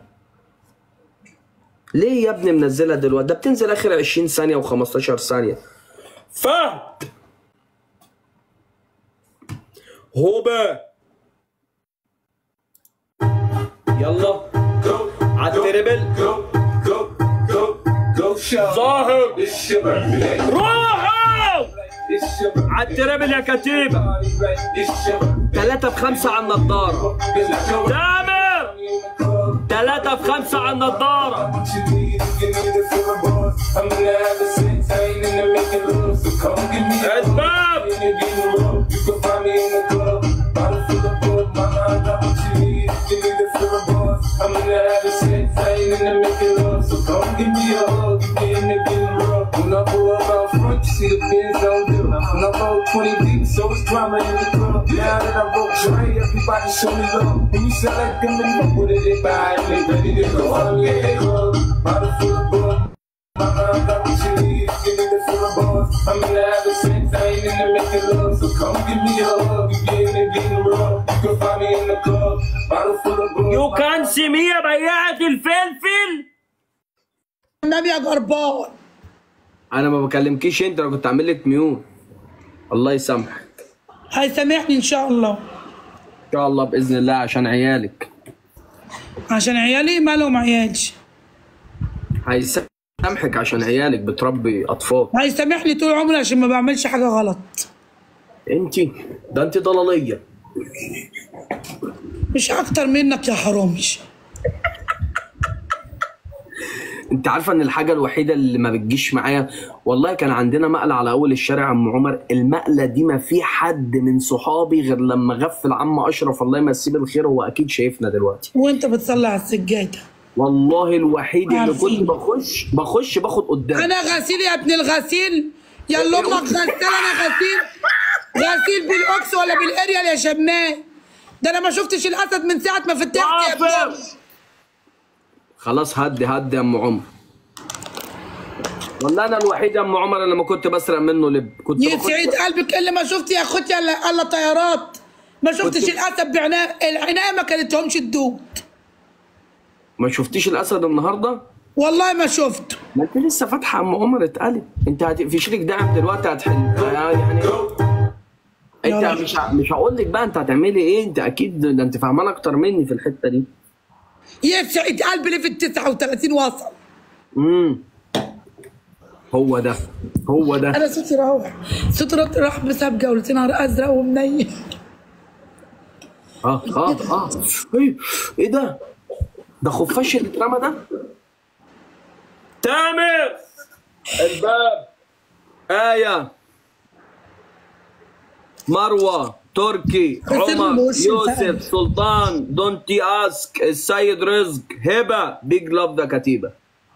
ليه يا ابني منزلها دلوقتي ده بتنزل اخر 20 ثانيه و15 ثانيه فهد هوبا يلا على التريبل Go, go, go, go, show. ظاهر It's your birthday. روحوا It's your birthday. على الترابل يا كتيبة It's your birthday. ثلاثة بخمسة على النضارة It's your سامر birthday. ثلاثة في خمسة على النضارة What you need, give me the silver bars. I'm gonna have a sex, I ain't into making love. So come give me a اسباب in the getting rough. You can find me in the club. Bottle full of bug, mama, I got what you need. Give me the silver bars. I'm gonna have a sex, I ain't into making love. So come give me a hug, you get in the getting rough. When I pull up out front, you see the Benz on dip. When I roll 20 deep, so it's drama in the club. Now that I wrote Dre, everybody show me love. And you sound like them in the what did they buy? And they ready to go on me at the club. Bottle full of bug. Mama, I got what you need. Give me the full of bars. I'm in the having sex, I ain't in the making love. So come give me a hug. You get in the getting rough. You can find me in the club. Bottle full of bug. يو كان سي مي يا بياعة الفلفل النبي يا جربان أنا ما بكلمكيش أنت أنا كنت عامل لك ميوت الله يسامحك هيسامحني ان شاء الله إن شاء الله بإذن الله عشان عيالك عشان عيالي مالهم عيالي هيسامحك عشان عيالك بتربي أطفال هيسامحني طول عمري عشان ما بعملش حاجه غلط أنت ده أنت ضلالية مش اكتر منك يا حرامي انت عارفه ان الحاجه الوحيده اللي ما بتجيش معايا والله كان عندنا مقله على اول الشارع عم عمر المقله دي ما في حد من صحابي غير لما غفل عم اشرف الله يمسيه بالخير هو اكيد شايفنا دلوقتي وانت بتصلي على السجاده والله الوحيد اللي عارفين. كنت بخش بخش باخد قدام انا غسيل يا ابن الغسيل يلا امك غسال انا غسيل غسيل بالاكس ولا بالاريال يا شمام ده انا ما شفتش الاسد من ساعه ما فتحت يا ابني وافر خلاص هدي هدي يا ام عمر والله انا الوحيد يا ام عمر اللي ما كنت بسرق منه لب كنت بخش يسعد قلبك اللي ما شفت يا اخوتي الا الا طيارات ما شفتش كنت- الاسد بعناه العنايه ما كانتهمش تدوب ما شفتيش الاسد النهارده والله ما شفته ما انت لسه فاتحه يا ام عمر اتقلب انت هتقفش لك دعم دلوقتي هتحل يعني يا انت رب. مش ه- مش هقول لك بقى انت هتعملي ايه انت اكيد ده انت فاهمان اكتر مني في الحته دي يسعد قلبي اللي في ال 39 وصل امم هو ده هو ده انا صوتي راح صوتي راح- راح بسبب جولتين نهار ازرق ومنيل اه اه اه ايه ايه ده ده خفاش اللي اترمى ده تامر الباب آية مروة تركي بس عمر الموشن فعلا. يوسف سلطان دونتي اسك السيد رزق هبة بيج لاف ذا كتيبة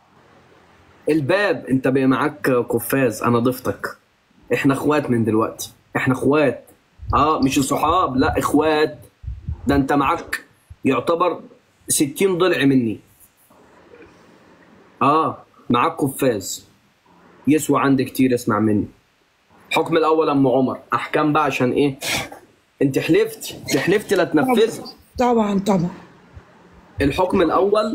الباب انت بقى معاك قفاز انا ضفتك احنا اخوات من دلوقتي احنا اخوات اه مش صحاب لا اخوات ده انت معاك يعتبر 60 ضلع مني اه معاك قفاز يسوى عندي كتير اسمع مني حكم الاول ام عمر احكام بقى عشان ايه انت حلفتي انت حلفتي لا تنفذي طبعا طبعا الحكم الاول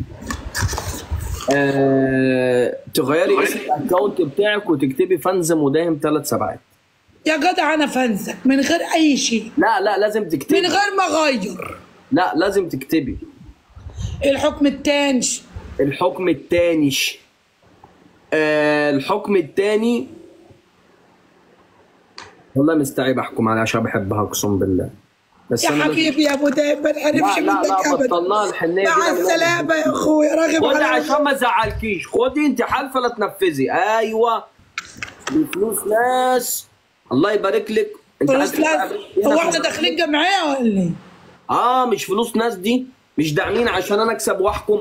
آه، تغيري اسم الاكونت بتاعك وتكتبي فانز مداهم ثلاث سبعات يا جدع انا فنزك من غير اي شيء لا لا لازم تكتبي من غير ما اغير لا لازم تكتبي الحكم التاني الحكم الثاني آه الحكم الثاني والله مستعيب احكم عليها عشان بحبها اقسم بالله بس يا أنا لازم- حبيبي يا ابو دايب ما نعرفش لا لا منك لا ابدا بطلناها الحنيه دي مع أنا السلامه يا اخويا راغب خدي على عشان ما ازعلكيش خدي انت حالفه لا تنفذي ايوه بفلوس ناس الله يبارك لك انت فلوس عايز لاز تبقى- هو احنا داخلين جمعيه ولا ايه؟ اه مش فلوس ناس دي مش داعمين عشان انا اكسب واحكم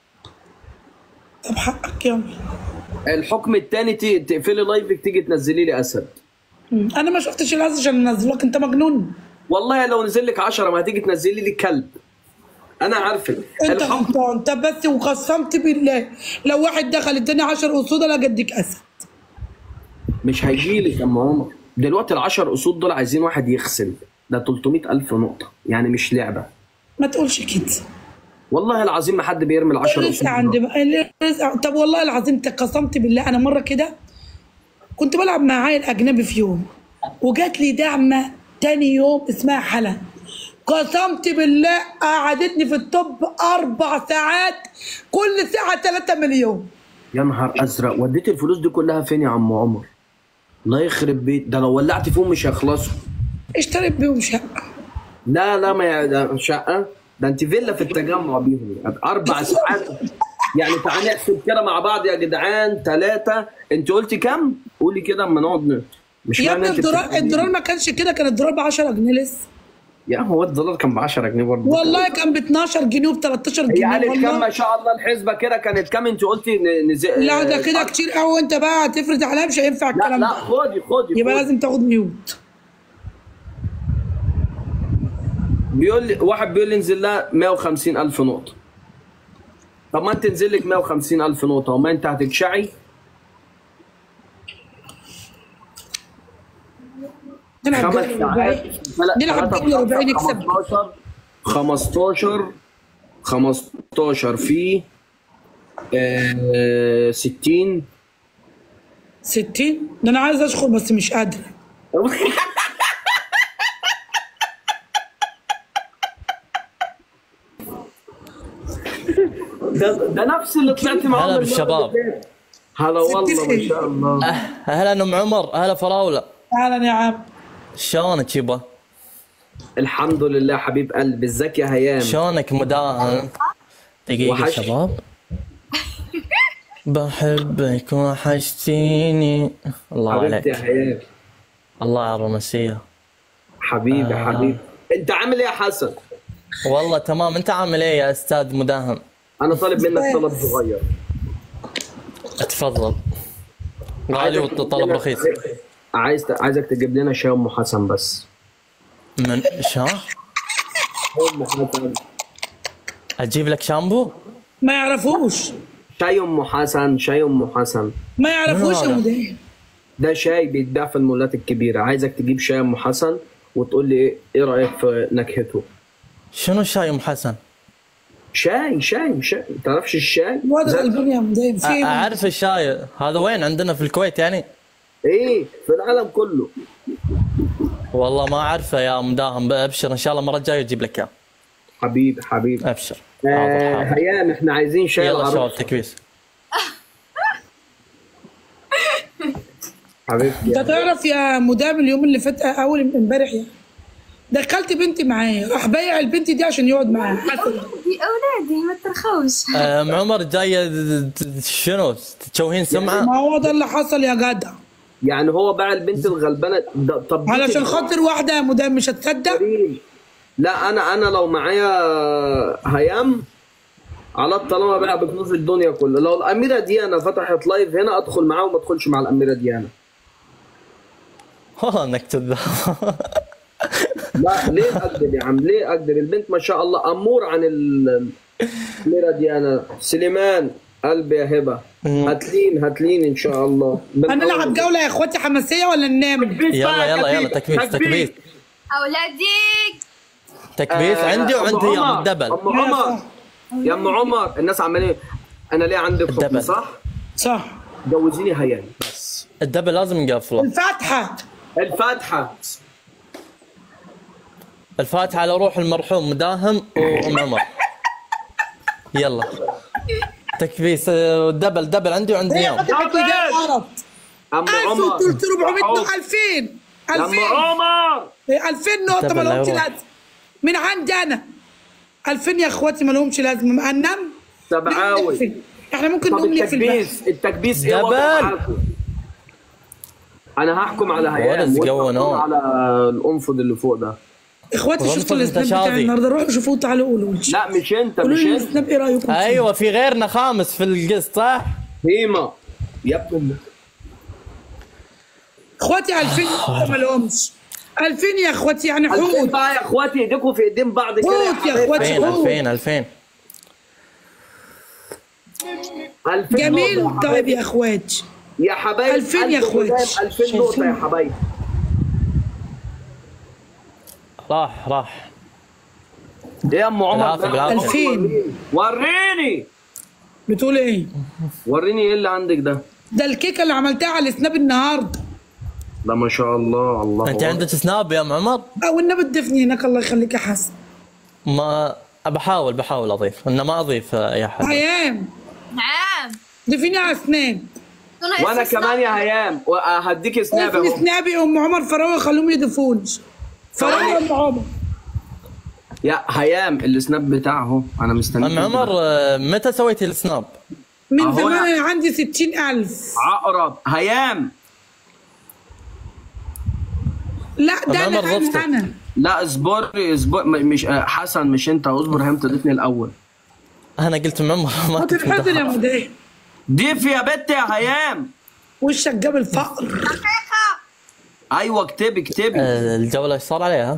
طب حقك يلا الحكم الثاني تقفلي لايفك تيجي تنزلي لي اسد مم. انا ما شفتش العز عشان انزلك انت مجنون والله لو نزل لك 10 ما هتيجي تنزلي لي كلب انا عارفك انت الحكم غلطان طب بس وقسمت بالله لو واحد دخل اداني 10 اسود انا جدك اسد مش هيجي لك يا ام عمر دلوقتي ال 10 اسود دول عايزين واحد يغسل ده 300 الف نقطه يعني مش لعبه ما تقولش كده والله العظيم ما حد بيرمي ال 10 اسود لسه عندي لسه طب والله العظيم انت قسمت بالله انا مره كده كنت بلعب مع عيل اجنبي في يوم وجات لي دعمه تاني يوم اسمها حلا قسمت بالله قعدتني في الطب اربع ساعات كل ساعه 3 مليون يا نهار ازرق وديت الفلوس دي كلها فين يا عم عمر الله يخرب بيت ده لو ولعت فيهم مش هيخلصوا اشتريت بيهم شقه لا لا ما يع- ده شقه ده انت فيلا في التجمع بيهم يعني اربع ساعات يعني تعالى نحسب كده مع بعض يا جدعان ثلاثه انت قلتي كام؟ قولي كده اما نقعد ن- مش يا معنى ابني انت الدولار بتتكلمي. الدولار ما كانش كده كان الدولار ب 10 جنيه لسه يا هو الدولار كان ب 10 جنيه برضه والله كان ب 12 جنيه وب 13 هي جنيه قالت كام ما والله شاء الله الحسبه كده كانت كام انت قلتي ن- نزل لا ده كده كتير قوي انت بقى هتفرض عليا مش هينفع لا الكلام لا ده خدي خدي يبقى خدي. لازم تاخد ميوت بيقول لي واحد بيقول لي انزل لها 150 الف نقطه طب ما انت انزل لك 150 الف نقطه وما انت هتتشعي نلعب خمس جولة ساعات رباعي. لا، نلعب ثلاثة جولة رباعي بخمسة، نكسب 15 15 15 في آه 60 60 ده انا عايز اشخر بس مش قادر ده ده نفس اللي طلعت معاه هلا المرة بالشباب. اللي فاتت. هلا والله ما شاء الله اهلا ام عمر اهلا فراوله اهلا يا عم شلونك يبا؟ الحمد لله حبيب قلبي ازيك يا هيام شلونك مداهن؟ دقيقة وحش. شباب بحبك وحشتيني الله حبيبتي يا عليك هيام الله على الرومانسية حبيبي آه. حبيبي انت عامل ايه يا حسن؟ والله تمام انت عامل ايه يا استاذ مداهم؟ انا طالب منك طلب صغير تفضل غالي عايزك والطلب تجيب لنا- رخيص عايز عايزك تجيب لنا شاي ام حسن بس من شا ام حسن اجيب لك شامبو؟ ما يعرفوش شاي ام حسن شاي ام حسن ما يعرفوش يا هذا؟ مدير ده شاي بيتباع في المولات الكبيره عايزك تجيب شاي ام حسن وتقول لي ايه ايه رايك في نكهته شنو الشاي ام حسن؟ شاي شاي شاي تعرفش الشاي واد زي- غلبان يا مدير أ- في اعرف الشاي هذا وين عندنا في الكويت يعني؟ ايه في العالم كله والله ما اعرفه يا مداهم ابشر ان شاء الله المره الجايه اجيب لك اياه حبيب حبيب ابشر حاضر آه حاضر هيام احنا عايزين شاي يلا شباب العروس تكبيس حبيبتي انت تعرف يا مدام اليوم اللي فات اول امبارح يعني دخلت بنتي معايا راح بايع البنت دي عشان يقعد معاها حسن دي اولادي ما ترخوش ام عمر جايه د- د- شنو تشوهين سمعه ما هو ده اللي حصل يا جدع يعني هو باع البنت الغلبانه ده- طب دي علشان تبقى- خاطر واحده يا مدام مش هتصدق لا انا انا لو معايا هيام على طالما بقى بكنوز الدنيا كلها لو الاميره ديانا فتحت لايف هنا ادخل معاها وما ادخلش مع الاميره ديانا والله انك كذاب لا ليه اكذب يا عم ليه اكذب البنت ما شاء الله امور عن ال- الاميره ديانا سليمان قلبي يا هبه هاتلين هاتلين ان شاء الله هنلعب جوله يا اخواتي حماسيه ولا ننام يلا يلا يلا تكبيس تكبيس اولادي تكبيس عندي وعندي يا الدبل ام عمر يا ام عمر الناس عمالين انا ليه عندك حكم الدبل. صح؟ صح جوزيني هيام بس الدبل لازم نقفله الفاتحه الفاتحه الفاتحه على روح المرحوم مداهم وام عمر يلا تكبيس آه، الدبل دبل عندي وعندي يوم فتحت ايديها غلط ام 1000 عمر وقلت 400 نقطه 2000 يا ام 2000 عمر 2000 نقطه طب ما اللي لهمش هو- لازمه من عندي انا 2000 يا اخواتي ما لهمش لازمه هننام سبعاوي نقفل. احنا ممكن طب نقوم نقفل بقى التكبيس التكبيس ايه جبل. وضع معاكم؟ انا هحكم على هيام ولد وانت جو احكم نوم. على الانفض اللي فوق ده اخواتي غرفة شفتوا السناب انت بتاعي شاذي. النهارده روحوا شوفوه تعالوا قولوا لي لا مش انت قولوا مش لي انت السناب ايه رايكم فيه؟ ايوه في غيرنا خامس في القسط صح؟ هيما يا ابن اخواتي 2000 نقطه ما لهمش 2000 يا اخواتي يعني الفين حقوق بقى يا اخواتي ايديكم في ايدين بعض كده حقوق يا حبايبي. اخواتي 2000 حقوق 2000 2000 الفين جميل نقطة يا طيب حبايبي. يا اخواتي يا حبايبي 2000 يا ألف اخواتي. قدام، 2000 نقطة يا حبايبي راح راح ايه يا ام عمر بالعافية، ده؟ بالعافية. 2000 وريني بتقول ايه؟ وريني ايه اللي عندك ده ده الكيكه اللي عملتها على السناب النهارده ده ما شاء الله الله انت عندك سناب يا ام عمر؟ او النبي تضيفني هناك الله يخليك يا حسن ما بحاول بحاول اضيف انه ما اضيف آه، يا حد هيام نعم ضيفيني على سناب وانا كمان يا هيام هديك سناب اسمي اهو سنابي ام عمر فراوه خلوهم يضيفوني فراوه ام عمر يا هيام السناب بتاعه اهو انا مستني ام عمر آه، متى سويتي السناب؟ من أهو زمان يا- انا عندي 60000 عقرب هيام لا ده أما انا عمر ضفتك. انا انا لا اصبري اصبر م- مش آه، حسن مش انت اصبر هيام تضيفني الاول انا قلت ام عمر ما حاضر كنت حاضر يا مداهم. مدير ضيف يا بت يا هيام وشك جاب الفقر ايوه اكتبي اكتبي آه، الجوله ايش صار عليها؟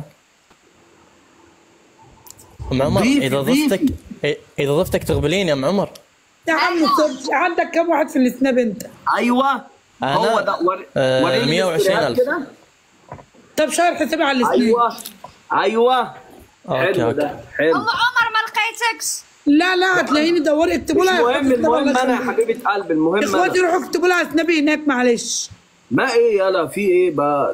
ام عمر ضيفي، اذا ضيفي. ضفتك إيه، اذا ضفتك تغبلين يا ام عمر يا عم صبحي عندك كم واحد في السناب انت ايوه أنا؟ هو ده ور... آه، وريني 120,000. كده طب شهر حسابي على السناب ايوه ايوه اوكي حلو اوكي ده حلو ام عمر ما لقيتكش لا لا هتلاقيني دوري اكتبوا مش لها يا مهم اخواتي طبعاً المهم الله انا يا يخليك. حبيبه قلبي المهم اخواتي انا روحوا اكتبوا لها سنابي هناك معلش ما ايه يلا في ايه بقى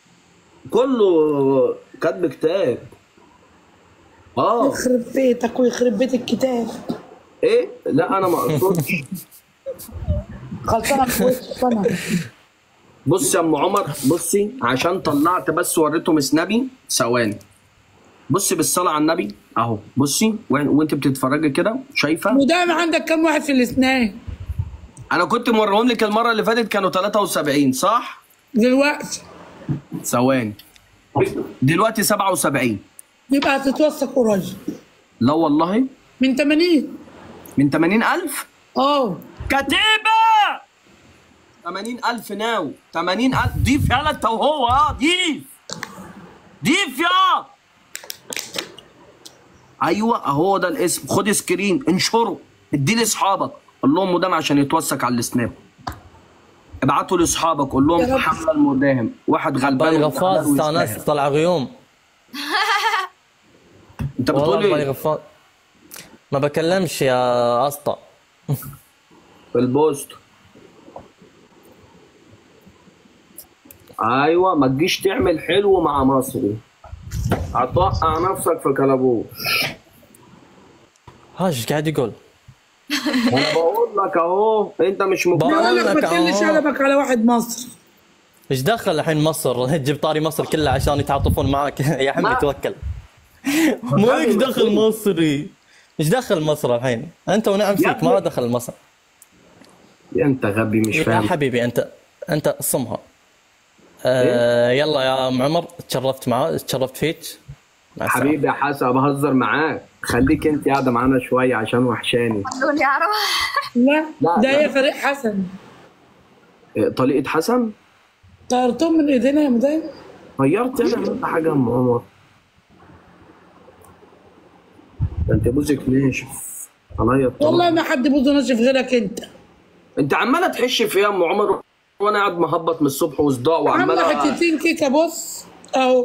كله كاتب كتاب اه يخرب بيتك ويخرب بيت الكتاب ايه لا انا ما اقصدش خلصانه في وشك انا بص يا ام عمر بصي عشان طلعت بس وريتهم سنابي ثواني بصي بالصلاه على النبي اهو بصي وين- وانت بتتفرجي كده شايفه ودايم عندك كم واحد في السناب انا كنت موريهم لك المره اللي فاتت كانوا 73 صح دلوقتي ثواني دلوقتي 77 يبقى هتتوثق قريب لا والله من 80 من 80000 اه كتيبة 80000 ناو 80000 ضيف يلا انت وهو اه ضيف ضيف يا ايوه اهو ده الاسم خد سكرين انشره اديه لاصحابك قول لهم مدام عشان يتوثق على السناب ابعتوا لاصحابك قول يا لهم رب. حمله المداهم واحد غلبان بالي وانت غفاز حلال استانست ويستاهل. طلع غيوم انت والله بتقول بالي ايه غفاز ما بكلمش يا اسطى في البوست ايوه ما تجيش تعمل حلو مع مصري هتوقع نفسك في كلابوش ها ايش قاعد يقول؟ انا بقول لك اهو انت مش مقتنع بقول لك ما لك تقلش أهو. ادبك على واحد مصري ايش دخل الحين مصر تجيب طاري مصر كله عشان يتعاطفون معك يا حمي ما- توكل مو ايش دخل مصري ايش دخل مصر الحين انت ونعم فيك ما دخل مصر انت غبي مش يا فاهم حبيبي انت انت صمها آه يلا يا ام عمر تشرفت معاه تشرفت فيك مع السلامة. حبيبي يا حسن بهزر معاك خليك انت قاعده معانا شويه عشان وحشاني خلوني اروح لا لا، ده لا. هي فريق حسن إيه، طليقه حسن طيرتهم من ايدينا يا مدام غيرت انا عملت حاجه يا ام عمر ده انت بوزك ناشف عليا الطلاق. والله ما حد بوزه ناشف غيرك انت انت عماله تحش فيها يا ام عمر وانا قاعد مهبط من الصبح وصداع عامله وعماله حتتين كيكه بص اهو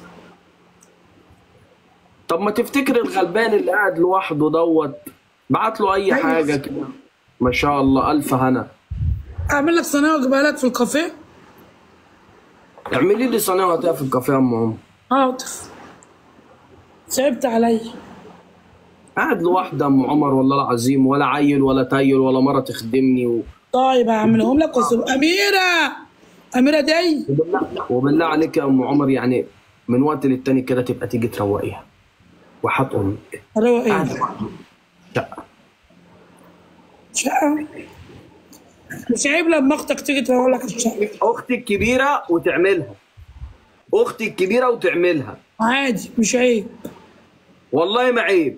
طب ما تفتكر الغلبان اللي قاعد لوحده دوت بعت له اي أيوة. حاجه كده ما شاء الله الف هنا اعمل لك صينيه واجيبها لك في الكافيه اعملي لي صينيه وهاتيها في الكافيه يا ام عمر حاضر صعبت عليا قاعد لوحده يا ام عمر والله العظيم ولا عيل ولا تايل ولا مره تخدمني و... طيب هعملهم لك واسيب اميره اميره دي وبالله وبالله عليك يا ام عمر يعني من وقت للتاني كده تبقى تيجي تروقيها وحط امك روق ايه قاعد لوحده. شقه شقه مش عيب لما اختك تيجي تروق لك الشقه اختي الكبيره وتعملها اختي الكبيره وتعملها عادي مش عيب والله ما عيب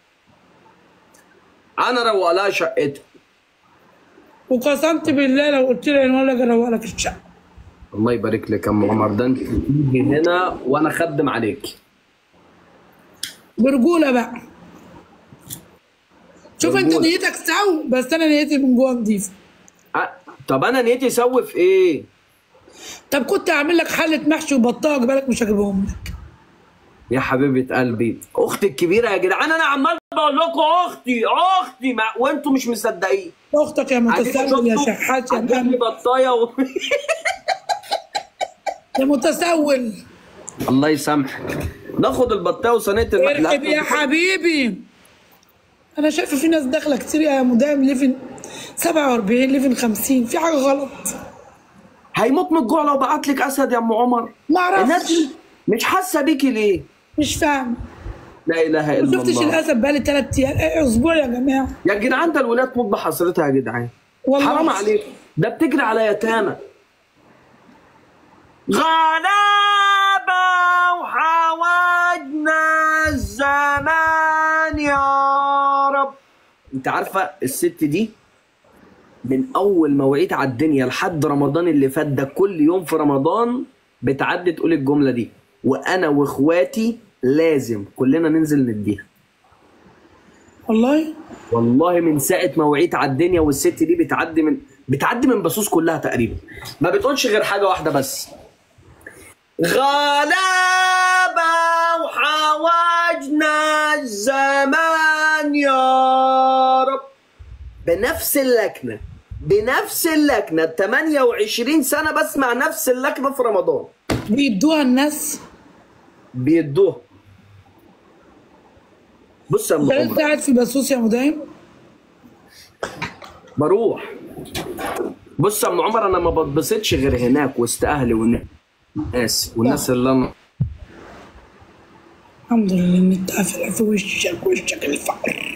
انا روق لها شقتها وقسمت بالله لو قلت لي انا ولا اروق لك الشقه الله يبارك لك يا ام عمر ده انت تيجي هنا وانا خدم عليك برجوله بقى شوف انت برجولة. نيتك سو بس انا نيتي من جوه نضيفه أه، طب انا نيتي اسوي في ايه طب كنت اعمل لك حله محشي وبطاقه بالك مش هجيبهم لك يا حبيبه قلبي اختي الكبيره يا جدعان انا عمال بقول لكم اختي اختي ما... وانتوا مش مصدقين اختك يا متسول يا شحات يا هتجيب لي محمد بطايه و... يا متسول الله يسامحك ناخد البطايه وصينيه المحل ارحب يا حبيبي انا شايفه في ناس داخله كتير يا مدام ليفن 47 ليفن 50 في حاجه غلط هيموت من الجوع لو بعت لك اسد يا ام عمر ما الناس اعرفش دي مش حاسه بيكي ليه مش فاهم لا اله ما الا شفتش الله الاسد بقالي ثلاث ايام إيه، اسبوع يا جماعه يا جدعان ده الولاد تموت بحسرتها يا جدعان والله حرام عليك ده بتجري على يتامى غلابة وحوجنا الزمان يا رب انت عارفة الست دي من اول ما وعيت على الدنيا لحد رمضان اللي فات ده كل يوم في رمضان بتعدي تقول الجملة دي وانا واخواتي لازم كلنا ننزل نديها والله والله من ساعة ما وعيت على الدنيا والست دي بتعدي من بتعدي من بصوص كلها تقريبا ما بتقولش غير حاجة واحدة بس غلابة وحواجنا الزمان يا رب بنفس اللكنة بنفس اللكنة 28 سنة بسمع نفس اللكنة في رمضان بيدوها الناس بيدوها بص يا ام انت عمر لسه قاعد في بسوس يا مدام بروح بص يا ام عمر انا ما بتبسطش غير هناك وسط اهلي والناس والناس اللي انا الحمد لله ان انت قافل في وشك وشك الفقر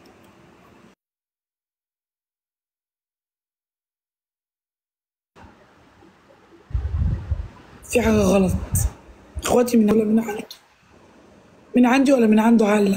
في حاجة غلط اخواتي من ولا من عنده من عندي ولا من عنده علة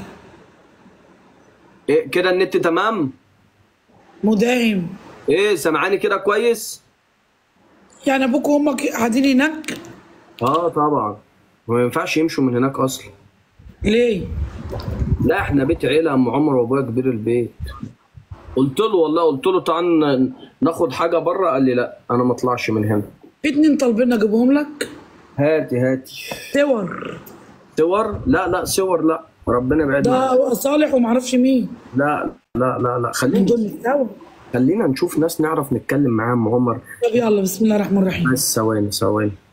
إيه كده النت تمام مداهم ايه سامعاني كده كويس يعني ابوك وامك قاعدين هناك اه طبعا ما ينفعش يمشوا من هناك اصلا ليه لا احنا بيت عيله يا ام عمر وابويا كبير البيت قلت له والله قلت له تعال ن- ناخد حاجه بره قال لي لا انا ما اطلعش من هنا في اتنين طالبين اجيبهم لك هاتي هاتي صور صور لا لا صور لا ربنا يبعدنا ده صالح ومعرفش مين لا لا لا لا خلينا دول سوا خلينا نشوف ناس نعرف نتكلم معاهم ام عمر طب يلا بسم الله الرحمن الرحيم بس ثواني ثواني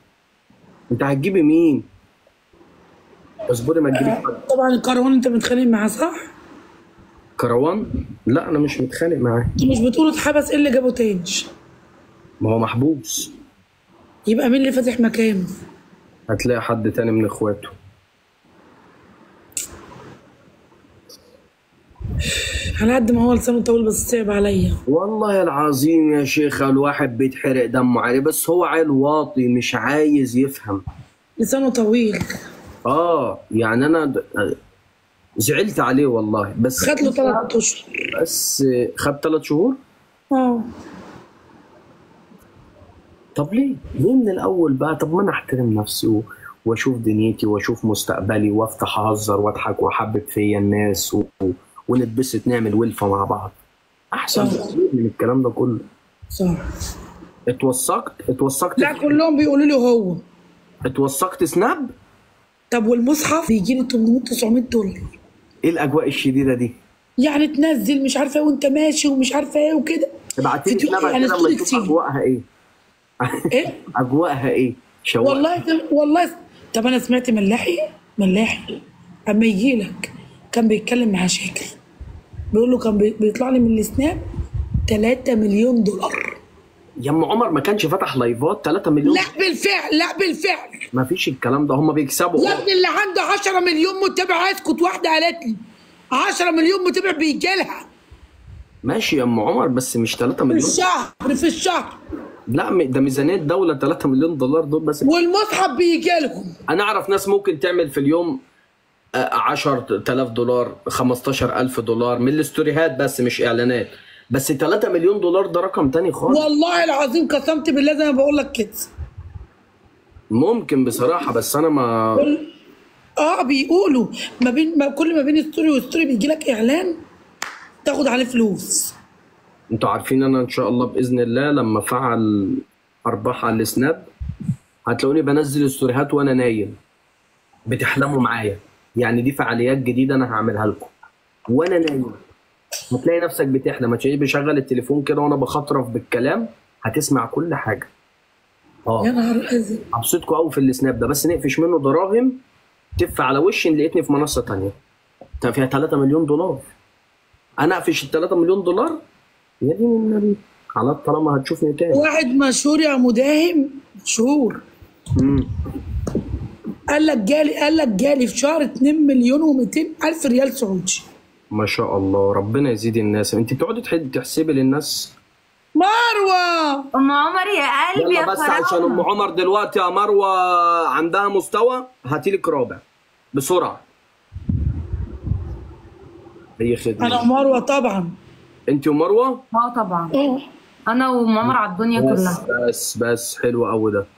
انت هتجيبي مين اصبري ما تجيبي حد. طبعا الكروان انت متخانق معاه صح؟ كروان لا انا مش متخانق معاه انت مش بتقول اتحبس ايه اللي جابه تاني ما هو محبوس يبقى مين اللي فاتح مكانه؟ هتلاقي حد تاني من اخواته على قد ما هو لسانه طويل بس صعب عليا والله العظيم يا شيخة الواحد بيتحرق دمه عليه بس هو عيل واطي مش عايز يفهم لسانه طويل اه يعني انا د- زعلت عليه والله بس خد له ثلاث اشهر بس خد ثلاث شهور اه طب ليه؟ ليه من الاول بقى؟ طب ما انا احترم نفسي و... واشوف دنيتي واشوف مستقبلي وافتح اهزر واضحك واحبب فيا الناس و... ونتبسط نعمل ولفه مع بعض. احسن صح. بكتير من الكلام ده كله. صح اتوثقت اتوثقت لا كلهم بيقولوا لي هو اتوثقت سناب؟ طب والمصحف بيجي لي 800 900 دولار ايه الاجواء الشديده دي؟ يعني تنزل مش عارفه ايه وانت ماشي ومش عارفه ايه وكده ابعتي لي فيديو- سناب يعني كده اما ستوري نشوف كتير. اجواءها ايه؟ ايه اجواءها ايه؟ شوق والله والله طب انا سمعت ملاحي ملاحي اما يجي لك كان بيتكلم مع شاكر بيقول له كان بي- بيطلع لي من السناب 3 مليون دولار يا ام عمر ما كانش فتح لايفات 3 مليون لا بالفعل لا بالفعل ما فيش الكلام ده هم بيكسبوا يا ابني اللي عنده 10 مليون متابع اسكت واحده قالت لي 10 مليون متابع بيجي لها ماشي يا ام عمر بس مش 3 في مليون الشهر في الشهر لا م- ده ميزانيه دوله 3 مليون دولار دول بس والمصحف بيجي لهم انا اعرف ناس ممكن تعمل في اليوم آه، 10000 دولار 15000 دولار من الاستوريهات بس مش اعلانات بس 3 مليون دولار ده رقم تاني خالص والله العظيم قسمت بالله زي ما بقول لك كده ممكن بصراحه بس انا ما اه بيقولوا ما بين ما كل ما بين ستوري وستوري بيجي لك اعلان تاخد عليه فلوس انتوا عارفين انا ان شاء الله باذن الله لما فعل ارباح على السناب هتلاقوني بنزل ستوريهات وانا نايم بتحلموا معايا يعني دي فعاليات جديده انا هعملها لكم وانا نايم هتلاقي نفسك بتحلم هتلاقيني بشغل التليفون كده وانا بخطرف بالكلام هتسمع كل حاجه يا اه نهار ازرق هبسطكم قوي في السناب ده بس نقفش منه دراهم تف على وشي لقيتني في منصه تانية كان فيها 3 مليون دولار انا اقفش ال 3 مليون دولار يا دين النبي على طالما هتشوفني تاني واحد مشهور يا مداهم مشهور مم. قال لك جالي قال لك جالي في شهر 2 مليون و200 الف ريال سعودي ما شاء الله ربنا يزيد الناس انت بتقعدي تح- تحسبي للناس مروه ام عمر يا قلبي يلا يا بس عشان ام فراعنه عمر دلوقتي يا مروه عندها مستوى هاتي لك رابع بسرعه هي انا خدمه مروه طبعا انت ومروه اه طبعا اه انا وام عمر على الدنيا بس كلها بس بس حلو قوي ده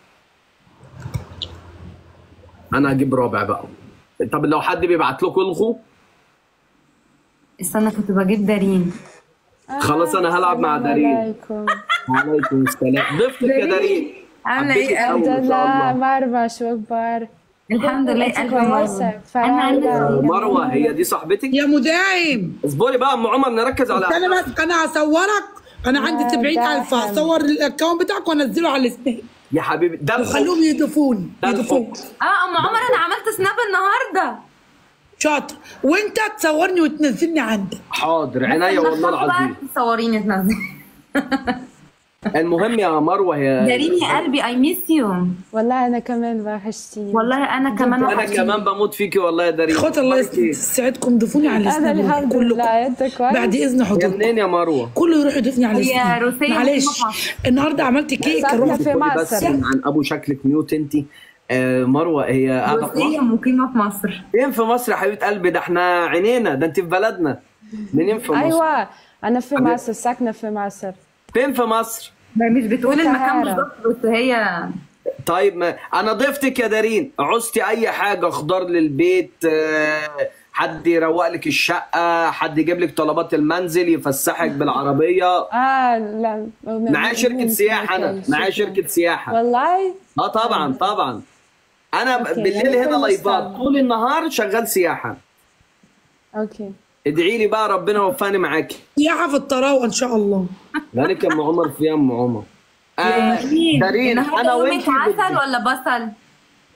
انا هجيب رابع بقى طب لو حد بيبعت لكم الغوا استنى كنت بجيب دارين خلاص انا هلعب مع دارين عليكم وعليكم السلام ضيفتك يا دارين عامله حبيتك ايه أوي. قوي الحمد ما شاء لله الله. مروة شو اخبار؟ الحمد لله انت قلبي مروه كويسة انا فرعونة عندي مروه هي دي صاحبتك يا مداهم اصبري بقى ام عمر نركز على انا بس انا هصورك انا عندي يا 70000 داحم. هصور الاكونت بتاعك وانزله على السناب يا حبيبي ده الحب وخلوهم يضيفوني ده يضيفوني الحب اه ام عمر انا عملت سناب النهارده شاطر وانت تصورني وتنزلني عندك حاضر عينيا والله العظيم تصوريني تنزل المهم يا مروه هي دارين يا قلبي اي ميس يو والله انا كمان وحشتيني والله انا كمان انا وحشتني. كمان بموت فيكي والله يا دارين اخوات الله أخبارك إيه؟ يسعدكم ضيفوني على انا السناب الحمد كلكم لله انت كويس؟ بعد اذن يا حضوركم منين يا مروه كله يروح يضيفني على هي السناب روسية معلش مقيمة في مصر. النهارده عملت كيك ساكنة روح في قولي بس مصر عن ابو شكلك ميوت انت آه مروه هي قاعده في روسية مصر مقيمة في مصر فين في مصر يا حبيبه قلبي ده احنا عينينا ده انت في بلدنا منين في مصر ايوه انا في حبيبي. مصر ساكنة في مصر فين في مصر ما مش بتقول المكان القاهرة. بالظبط بس هي طيب ما انا ضيفتك يا دارين عوزتي اي حاجه خضار للبيت آه، حد يروق لك الشقه حد يجيب لك طلبات المنزل يفسحك بالعربيه اه لا معايا شركه سياحه انا معايا شركه سياحه والله اه طبعا طبعا انا أوكي، بالليل يعني هنا كل لايفات مستوى. طول النهار شغال سياحه اوكي ادعي لي بقى ربنا يوفقني معاكي سياحه في الطراوه ان شاء الله مالك يا ام عمر في يا ام عمر آه دارين انا النهارده وانت يومك عسل ولا بصل؟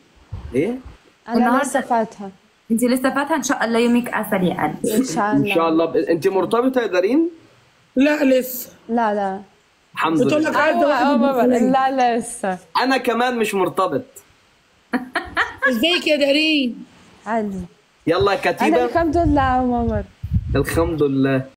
ايه انا والنهاردة- لسه فاتها انت لسه فاتحه ان شاء الله يومك اسد يا قلبي ان شاء الله ان شاء الله ب... انت مرتبطه يا دارين لا لسه لا لا الحمد بتقول لله لك عايزه أيوة، واحد أيوة، من الفلان. لا لسه انا كمان مش مرتبط ازيك يا دارين عادي يلا يا انا كتيبه الحمد لله يا عمر الحمد لله